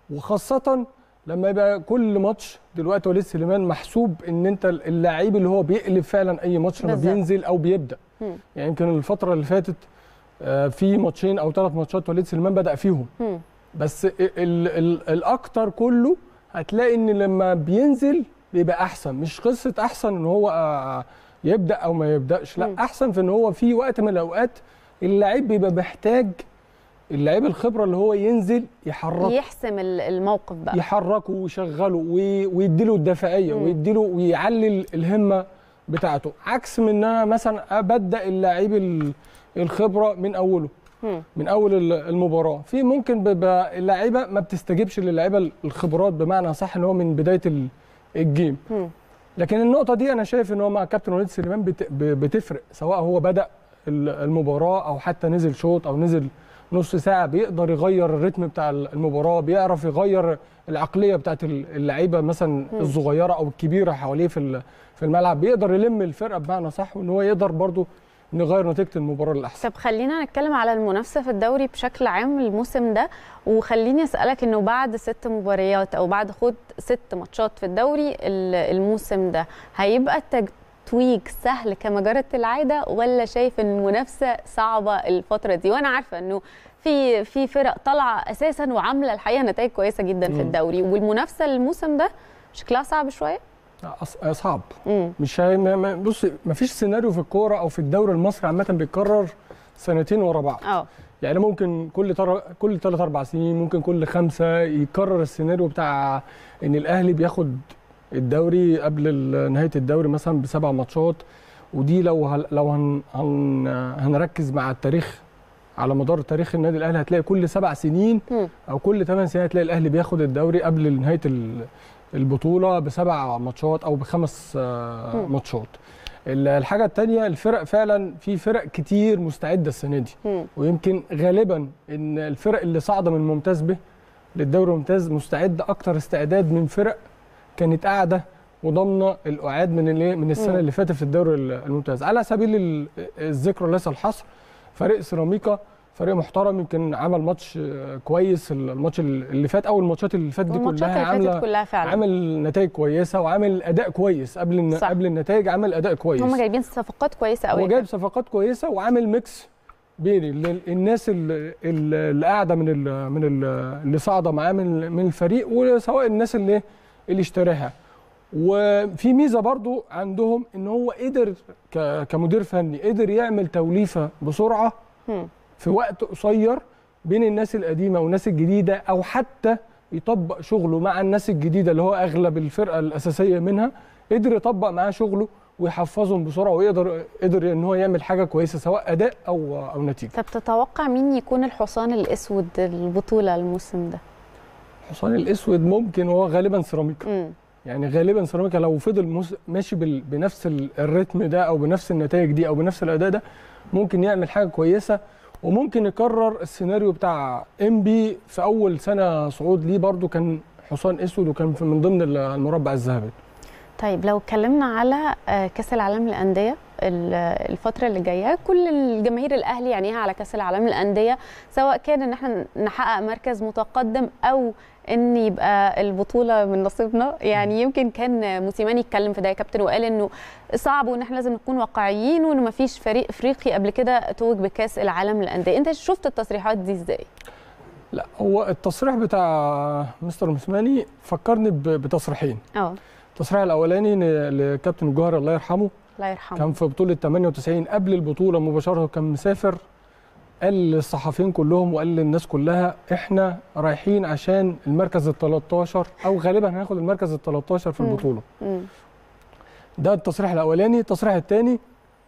وخاصه لما يبقى كل ماتش دلوقتي وليد سليمان محسوب ان انت اللعيب اللي هو بيقلب فعلا اي ماتش لما بالظبط. بينزل او بيبدا مم. يعني يمكن الفتره اللي فاتت آه، في ماتشين او ثلاث ماتشات وليد سليمان بدا فيهم مم. بس ال ال ال الاكتر كله هتلاقي ان لما بينزل بيبقى احسن مش قصه احسن ان هو آه، يبدا او ما يبداش لا مم. احسن في ان هو في وقت من الاوقات اللعيب بيبقى محتاج اللعيب الخبره اللي هو ينزل يحركه يحسم ال- الموقف بقى يحركه ويشغله وي- ويديله الدافعيه مم. ويديله ويعلي الهمه بتاعته عكس من ان انا مثلا ابدا اللعيب ال- الخبره من اوله مم. من اول ال- المباراه في ممكن بيبقى اللعيبه ما بتستجيبش للعيبه الخبرات بمعنى صح ان هو من بدايه ال- الجيم مم. لكن النقطه دي انا شايف ان هو مع كابتن وليد سليمان بت- ب- بتفرق سواء هو بدا ال- المباراه او حتى نزل شوط او نزل نص ساعه بيقدر يغير الريتم بتاع المباراه بيعرف يغير العقليه بتاعت ال- اللعيبه مثلا الصغيره او الكبيره حواليه في ال- في الملعب بيقدر يلم الفرقه بمعنى صح وان هو يقدر برضه نغير نتيجه المباراه للاحسن طب خلينا نتكلم على المنافسه في الدوري بشكل عام الموسم ده وخليني اسالك انه بعد ست مباريات او بعد خد ست ماتشات في الدوري ال- الموسم ده هيبقى التتويج سهل كما جرت العاده ولا شايف ان المنافسه صعبه الفتره دي وانا عارفه انه في في فرق طالعه اساسا وعامله الحقيقه نتائج كويسه جدا في مم. الدوري والمنافسه الموسم ده شكلها صعب شويه أص- صعب امم مش هي ما- ما- بص ما فيش سيناريو في الكوره او في الدوري المصري عامه بيتكرر سنتين ورا بعض اه يعني ممكن كل تر... كل ثلاث اربع سنين ممكن كل خمسه يكرر السيناريو بتاع ان الاهلي بياخد الدوري قبل ال- نهايه الدوري مثلا بسبع ماتشات ودي لو هل... لو هن... هن... هنركز مع التاريخ على مدار تاريخ النادي الاهلي هتلاقي كل سبع سنين مم. او كل ثمان سنين هتلاقي الاهلي بياخد الدوري قبل نهايه ال- البطوله بسبع ماتشات او بخمس آه، مم. ماتشات ال- الحاجه الثانيه الفرق فعلا في فرق كتير مستعده السنه دي مم. ويمكن غالبا ان الفرق اللي صاعده من الممتاز به للدوري الممتاز مستعده اكتر استعداد من فرق كانت قاعده وضامنه الاعاد من الايه من السنه مم. اللي فاتت في الدوري الممتاز على سبيل ال- الذكر ليس الحصر فريق سيراميكا فريق محترم يمكن عمل ماتش آه، كويس الماتش اللي فات اول الماتشات اللي فاتت دي والماتشات كلها اللي فاتت عامله كلها فعلا عامل نتائج كويسه وعامل اداء كويس قبل الن- صح. قبل النتائج عامل اداء كويس هم جايبين صفقات كويسه قوي هو جايب صفقات كويسه وعامل ميكس بين ال- الناس ال- ال- اللي قاعده من ال من ال اللي صاعده معاه من من الفريق وسواء الناس اللي اللي اشتراها وفي ميزه برضو عندهم ان هو قدر ك- كمدير فني قدر يعمل توليفه بسرعه مم. في وقت قصير بين الناس القديمه والناس الجديده او حتى يطبق شغله مع الناس الجديده اللي هو اغلب الفرقه الاساسيه منها قدر يطبق معاه شغله ويحفظهم بسرعه ويقدر قدر ان هو يعمل حاجه كويسه سواء اداء او او نتيجه طب تتوقع مين يكون الحصان الاسود البطوله الموسم ده الحصان الاسود ممكن هو غالبا سيراميكا مم. يعني غالبا سيراميكا لو فضل موس- ماشي بال- بنفس ال- الريتم ده او بنفس النتائج دي او بنفس الاداء ده ممكن يعمل حاجه كويسه وممكن يكرر السيناريو بتاع انبي في اول سنه صعود ليه برده كان حصان اسود وكان في- من ضمن ال- المربع الذهبي طيب لو اتكلمنا على آه، كاس العالم للانديه ال- الفتره اللي جايه كل الجماهير الاهلي يعنيها على كاس العالم للانديه سواء كان ان احنا نحقق مركز متقدم او ان يبقى البطوله من نصيبنا يعني يمكن كان موسيماني يتكلم في ده يا كابتن وقال انه صعب وان احنا لازم نكون واقعيين وانه ما فيش فريق افريقي قبل كده توج بكاس العالم للانديه انت شفت التصريحات دي ازاي لا هو التصريح بتاع مستر موسيماني فكرني ب- بتصريحين اه التصريح الاولاني ن- لكابتن الجوهري الله يرحمه الله يرحمه كان في بطولة 98 قبل البطولة مباشرة كان مسافر قال للصحفيين كلهم وقال للناس كلها احنا رايحين عشان المركز ال 13 او غالبا هناخد المركز ال 13 في مم. البطولة مم. ده التصريح الاولاني التصريح الثاني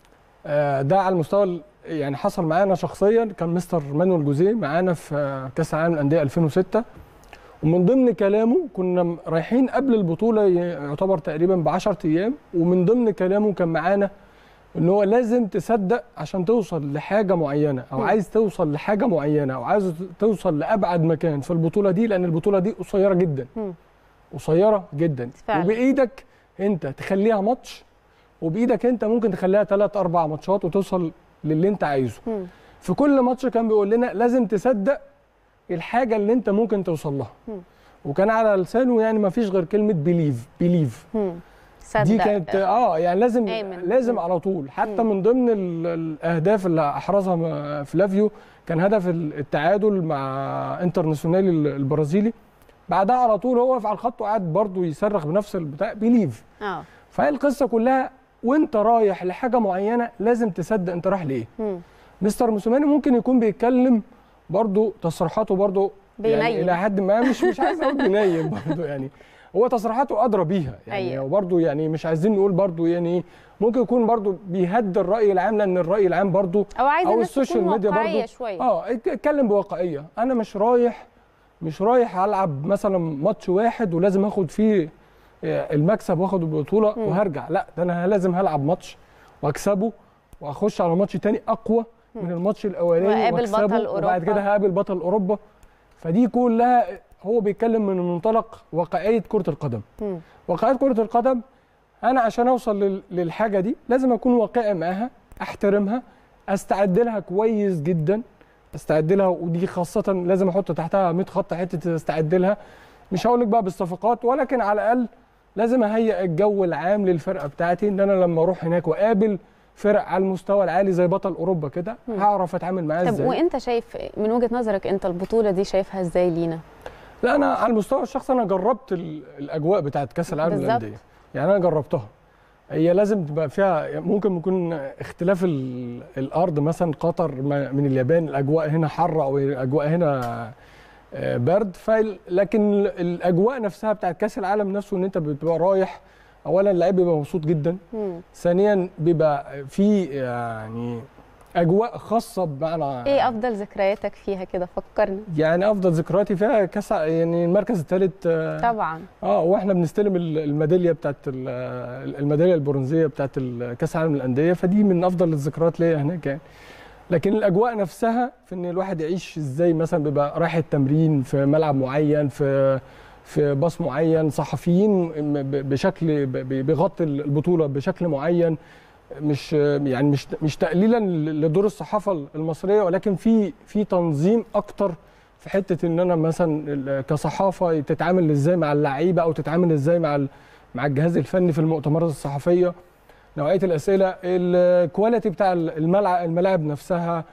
ده على المستوى ال- يعني حصل معانا شخصيا كان مستر مانويل جوزيه معانا في آه، كاس العالم للانديه 2006 ومن ضمن كلامه كنا رايحين قبل البطوله ي- يعتبر تقريبا ب 10 ايام ومن ضمن كلامه كان معانا ان هو لازم تصدق عشان توصل لحاجه معينه او مم. عايز توصل لحاجه معينه او عايز توصل لابعد مكان في البطوله دي لان البطوله دي قصيره جدا مم. قصيره جدا فعلا. وبايدك انت تخليها ماتش وبايدك انت ممكن تخليها ثلاث اربع ماتشات وتوصل للي انت عايزه مم. في كل ماتش كان بيقول لنا لازم تصدق الحاجه اللي انت ممكن توصل لها مم. وكان على لسانه يعني ما فيش غير كلمه بليف بليف مم. صدق دي كانت اه يعني لازم آمن. لازم مم. على طول حتى مم. من ضمن ال- الاهداف اللي احرزها م- فلافيو كان هدف ال- التعادل مع انترناسيونالي ال- البرازيلي بعدها على طول هو واقف على الخط وقاعد برضه يصرخ بنفس البتاع بليف اه فهي القصه كلها وانت رايح لحاجه معينه لازم تصدق انت رايح لايه مم. مستر موسيماني ممكن يكون بيتكلم برضه تصريحاته برضه يعني بينيم. الى حد ما مش مش عايز اقول بينيم برضه يعني هو تصريحاته ادرى بيها يعني أيوة. وبرضه يعني مش عايزين نقول برضه يعني إيه، ممكن يكون برضه بيهدي الراي العام لان الراي العام برضه او عايز او الناس السوشيال تكون ميديا واقعية برضه شويه اه ات- اتكلم بواقعيه انا مش رايح مش رايح العب مثلا ماتش واحد ولازم اخد فيه آه، المكسب واخد البطوله مم. وهرجع لا ده انا لازم هلعب ماتش واكسبه واخش على ماتش تاني اقوى من الماتش الاولاني وأقابل واكسبه بطل وبعد أوروبا. كده هقابل بطل اوروبا فدي كلها هو بيتكلم من منطلق واقعيه كره القدم مم. واقعيه كره القدم انا عشان اوصل لل- للحاجه دي لازم اكون واقعي معاها احترمها استعد لها كويس جدا استعد لها ودي خاصه لازم احط تحتها 100 خط حته استعد لها مش هقول لك بقى بالصفقات ولكن على الاقل لازم اهيئ الجو العام للفرقه بتاعتي ان انا لما اروح هناك واقابل فرق على المستوى العالي زي بطل اوروبا كده هعرف اتعامل معاه طب ازاي وانت شايف من وجهه نظرك انت البطوله دي شايفها ازاي لينا لا انا على المستوى الشخصي انا جربت ال- الاجواء بتاعت كاس العالم بالظبط. للانديه يعني انا جربتها هي لازم تبقى فيها ممكن يكون اختلاف ال- الارض مثلا قطر ما- من اليابان الاجواء هنا حر او الاجواء هنا آه، برد فال- لكن ال- الاجواء نفسها بتاعت كاس العالم نفسه ان انت بتبقى رايح اولا اللعيب بيبقى مبسوط جدا مم. ثانيا بيبقى في يعني اجواء خاصه بمعنى ايه افضل ذكرياتك فيها كده فكرنا يعني افضل ذكرياتي فيها كاس ع- يعني المركز الثالث طبعا اه واحنا بنستلم ال- الميداليه بتاعت ال- الميداليه البرونزيه بتاعت ال- كاس العالم للانديه فدي من افضل الذكريات ليا هناك يعني لكن الاجواء نفسها في ان الواحد يعيش ازاي مثلا بيبقى رايح التمرين في ملعب معين في في باص معين صحفيين ب- بشكل ب- ب- بيغطي البطوله بشكل معين مش يعني مش مش تقليلا لدور الصحافه المصريه ولكن في في تنظيم اكتر في حته ان انا مثلا ال- كصحافه تتعامل ازاي مع اللعيبه او تتعامل ازاي مع ال- مع الجهاز الفني في المؤتمرات الصحفيه نوعيه الاسئله الكواليتي بتاع الملعب الملاعب نفسها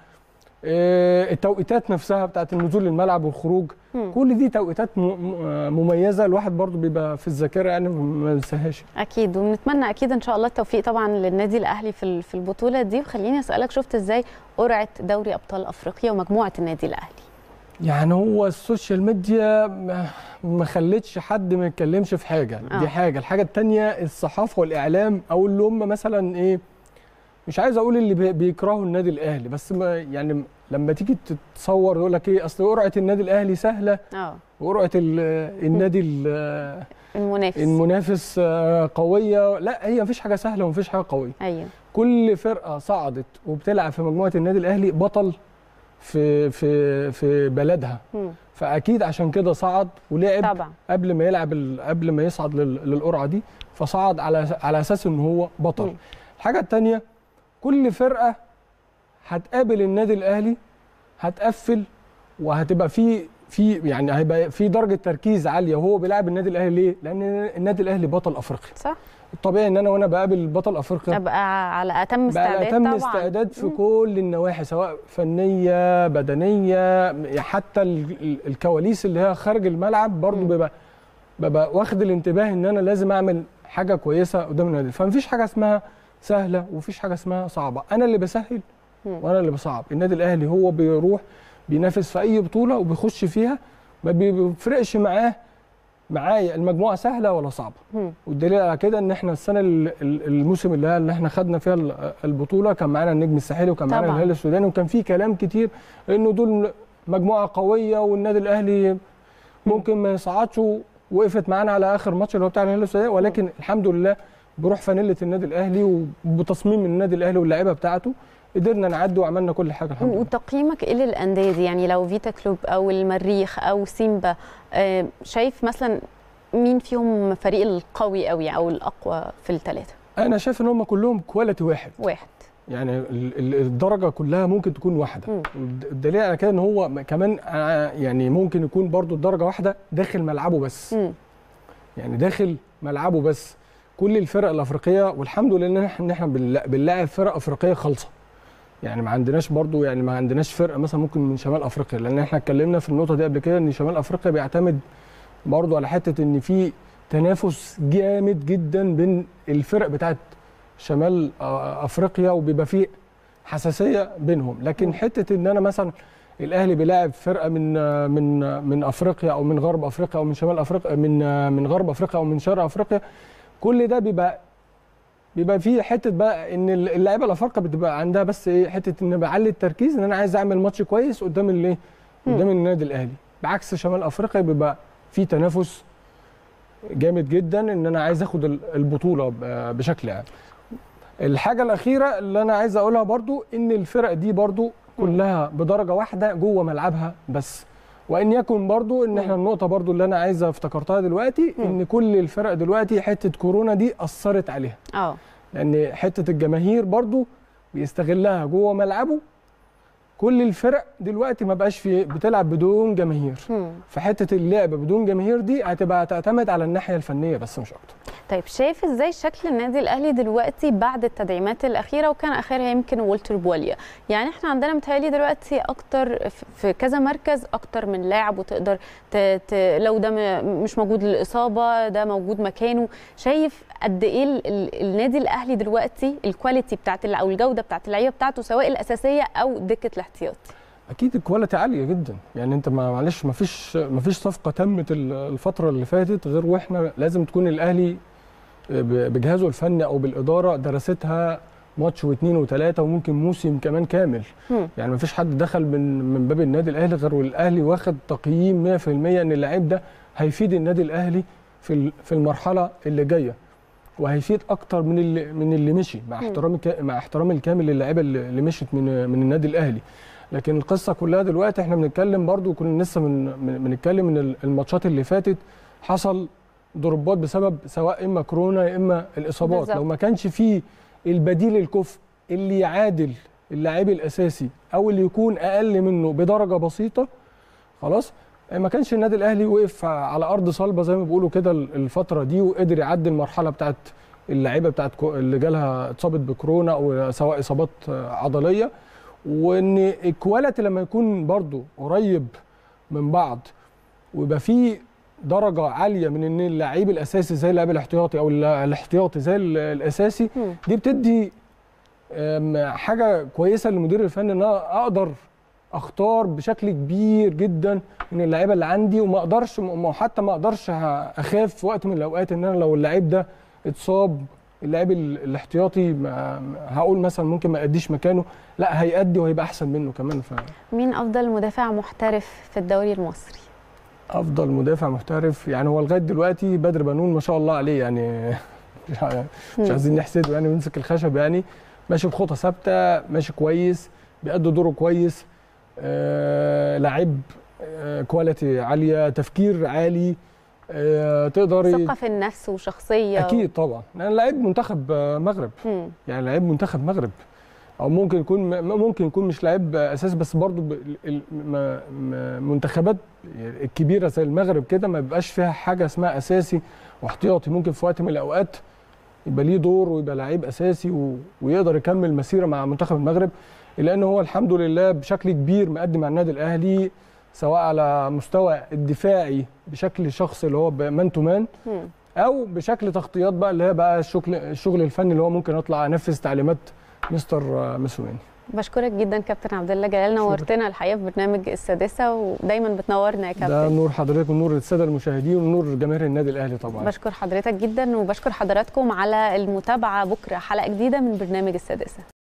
آه، التوقيتات نفسها بتاعت النزول للملعب والخروج مم. كل دي توقيتات م- م- مميزه الواحد برضو بيبقى في الذاكره يعني ما ينساهاش اكيد ونتمنى اكيد ان شاء الله التوفيق طبعا للنادي الاهلي في ال- في البطوله دي وخليني اسالك شفت ازاي قرعه دوري ابطال افريقيا ومجموعه النادي الاهلي يعني هو السوشيال ميديا ما- ما خلتش حد ما يتكلمش في حاجه آه. دي حاجه الحاجه التانية الصحافه والاعلام او اللي هم مثلا ايه مش عايز اقول اللي بي- بيكرهوا النادي الاهلي بس ما يعني لما تيجي تتصور يقول لك ايه اصل قرعه النادي الاهلي سهله اه وقرعه ال- النادي ال- المنافس المنافس آه، قويه لا هي مفيش حاجه سهله ومفيش حاجه قويه ايوه كل فرقه صعدت وبتلعب في مجموعه النادي الاهلي بطل في في في بلدها مم. فاكيد عشان كده صعد ولعب طبعا قبل ما يلعب ال- قبل ما يصعد لل- للقرعه دي فصعد على على اساس ان هو بطل مم. الحاجه الثانيه كل فرقه هتقابل النادي الاهلي هتقفل وهتبقى في في يعني هيبقى في درجه تركيز عاليه وهو بيلعب النادي الاهلي ليه؟ لان النادي الاهلي بطل افريقيا صح الطبيعي ان انا وانا بقابل بطل افريقيا ابقى على اتم بقى استعداد تم طبعا استعداد في مم. كل النواحي سواء فنيه بدنيه حتى ال- ال- الكواليس اللي هي خارج الملعب برضو مم. بيبقى ببقى واخد الانتباه ان انا لازم اعمل حاجه كويسه قدام النادي فمفيش حاجه اسمها سهله ومفيش حاجه اسمها صعبه انا اللي بسهل مم. وانا اللي بصعب النادي الاهلي هو بيروح بينافس في اي بطوله وبيخش فيها ما بيفرقش معاه معايا المجموعه سهله ولا صعبه مم. والدليل على كده ان احنا السنه ال- ال- الموسم اللي اللي احنا خدنا فيها ال- البطوله كان معانا النجم الساحلي وكان معانا طبعاً. الهلال السوداني وكان في كلام كتير انه دول مجموعه قويه والنادي الاهلي ممكن ما يصعدش وقفت معانا على اخر ماتش اللي هو بتاع الهلال السوداني ولكن الحمد لله بروح فانيله النادي الاهلي وبتصميم النادي الاهلي واللاعيبه بتاعته قدرنا نعدي وعملنا كل حاجه الحمد لله وتقييمك ايه للانديه دي يعني لو فيتا كلوب او المريخ او سيمبا آه، شايف مثلا مين فيهم فريق القوي قوي او الاقوى في الثلاثه انا شايف ان هم كلهم كواليتي واحد واحد يعني ال- ال- الدرجه كلها ممكن تكون واحده مم. والد- الدليل على كده ان هو م- كمان آه، يعني ممكن يكون برضو الدرجه واحده داخل ملعبه بس مم. يعني داخل ملعبه بس كل الفرق الافريقيه والحمد لله ان احنا إن إحنا بنلا- بنلاعب فرق افريقيه خالصه يعني ما عندناش برضو يعني ما عندناش فرقه مثلا ممكن من شمال افريقيا لان احنا اتكلمنا في النقطه دي قبل كده ان شمال افريقيا بيعتمد برضو على حته ان في تنافس جامد جدا بين الفرق بتاعت شمال آه، افريقيا وبيبقى فيه حساسيه بينهم لكن حته ان انا مثلا الاهلي بيلاعب فرقه من آه، من آه، من افريقيا او من غرب افريقيا او من شمال افريقيا من آه، من غرب افريقيا او من شرق افريقيا كل ده بيبقى بيبقى فيه حته بقى ان اللعيبه الافارقه بتبقى عندها بس ايه حته ان بعلي التركيز ان انا عايز اعمل ماتش كويس قدام الايه قدام النادي الاهلي بعكس شمال افريقيا بيبقى في تنافس جامد جدا ان انا عايز اخد ال- البطوله ب- بشكل عام الحاجه الاخيره اللي انا عايز اقولها برضو ان الفرق دي برضو كلها بدرجه واحده جوه ملعبها بس وان يكن برضو ان احنا النقطه برضو اللي انا عايزه افتكرتها دلوقتي ان كل الفرق دلوقتي حته كورونا دي اثرت عليها اه لان حته الجماهير برضو بيستغلها جوه ملعبه كل الفرق دلوقتي ما بقاش في بتلعب بدون جماهير مم. فحته اللعب بدون جماهير دي هتبقى تعتمد على الناحيه الفنيه بس مش اكتر طيب شايف ازاي شكل النادي الاهلي دلوقتي بعد التدعيمات الاخيره وكان اخرها يمكن والتر بواليا يعني احنا عندنا متهيألي دلوقتي اكتر ف- في كذا مركز اكتر من لاعب وتقدر ت... ت... لو ده م- مش موجود للاصابه ده موجود مكانه شايف قد ايه ال... ال... النادي الاهلي دلوقتي الكواليتي بتاعت ال- او الجوده بتاعت اللعيبه بتاعته سواء الاساسيه او دكه الاحتياط اكيد الكواليتي عاليه جدا يعني انت ما معلش ما فيش ما فيش صفقه تمت ال- الفتره اللي فاتت غير واحنا لازم تكون الاهلي ب- بجهازه الفني او بالاداره درستها ماتش واثنين وثلاثه وممكن موسم كمان كامل مم. يعني ما فيش حد دخل من من باب النادي الاهلي غير والاهلي واخد تقييم 100% ان اللعيب ده هيفيد النادي الاهلي في ال- في المرحله اللي جايه وهيفيد اكتر من اللي من اللي مشي مع احترامي كا- مع احترامي الكامل للاعيبه اللي اللي مشت من من النادي الاهلي لكن القصه كلها دلوقتي احنا بنتكلم برضو كنا لسه من من- بنتكلم من ال- الماتشات اللي فاتت حصل ضربات بسبب سواء اما كورونا يا اما الاصابات بالظبط. لو ما كانش فيه البديل الكفء اللي يعادل اللاعب الاساسي او اللي يكون اقل منه بدرجه بسيطه خلاص ما كانش النادي الاهلي وقف على ارض صلبه زي ما بيقولوا كده الفتره دي وقدر يعدي المرحله بتاعت اللعيبه بتاعت كو- اللي جالها اتصابت بكورونا او سواء اصابات عضليه وان الكواليتي لما يكون برضو قريب من بعض ويبقى في درجه عاليه من ان اللعيب الاساسي زي اللاعب الاحتياطي او اللا- الاحتياطي زي ال- الاساسي مم. دي بتدي أم، حاجه كويسه للمدير الفني ان انا اقدر اختار بشكل كبير جدا من اللعيبه اللي عندي وما اقدرش م- حتى ما اقدرش ه- اخاف في وقت من الاوقات ان انا لو اللعيب ده اتصاب اللاعب ال- الاحتياطي ما ما- هقول مثلا ممكن ما يأديش مكانه لا هيأدي وهيبقى احسن منه كمان ف مين افضل مدافع محترف في الدوري المصري افضل مدافع محترف يعني هو لغايه دلوقتي بدر بنون ما شاء الله عليه يعني مش ع- مش عايزين نحسده يعني ويمسك الخشب يعني ماشي بخطى ثابته ماشي كويس بيأدي دوره كويس آه لعيب آه كواليتي عاليه تفكير عالي آه تقدري ثقه في النفس وشخصيه اكيد طبعا لان لعيب منتخب آه، مغرب مم. يعني لعيب منتخب مغرب او ممكن يكون م- ممكن يكون مش لعيب اساسي بس برضو ب- ال- ال- م- م- منتخبات الكبيره زي المغرب كده ما بيبقاش فيها حاجه اسمها اساسي واحتياطي ممكن في وقت من الاوقات يبقى ليه دور ويبقى لعيب اساسي و... ويقدر يكمل مسيره مع منتخب المغرب لان هو الحمد لله بشكل كبير مقدم مع النادي الاهلي سواء على مستوى الدفاعي بشكل شخصي اللي هو مان تو مان مم. او بشكل تغطيات بقى اللي هي بقى الشغل الشغل الفني اللي هو ممكن اطلع انفذ تعليمات مستر آه، مسواني بشكرك جدا كابتن عبد الله جلال شكرا. نورتنا الحقيقه في برنامج السادسه ودايما بتنورنا يا ده كابتن نور حضرتك ونور الساده المشاهدين ونور جماهير النادي الاهلي طبعا بشكر حضرتك جدا وبشكر حضراتكم على المتابعه بكره حلقه جديده من برنامج السادسه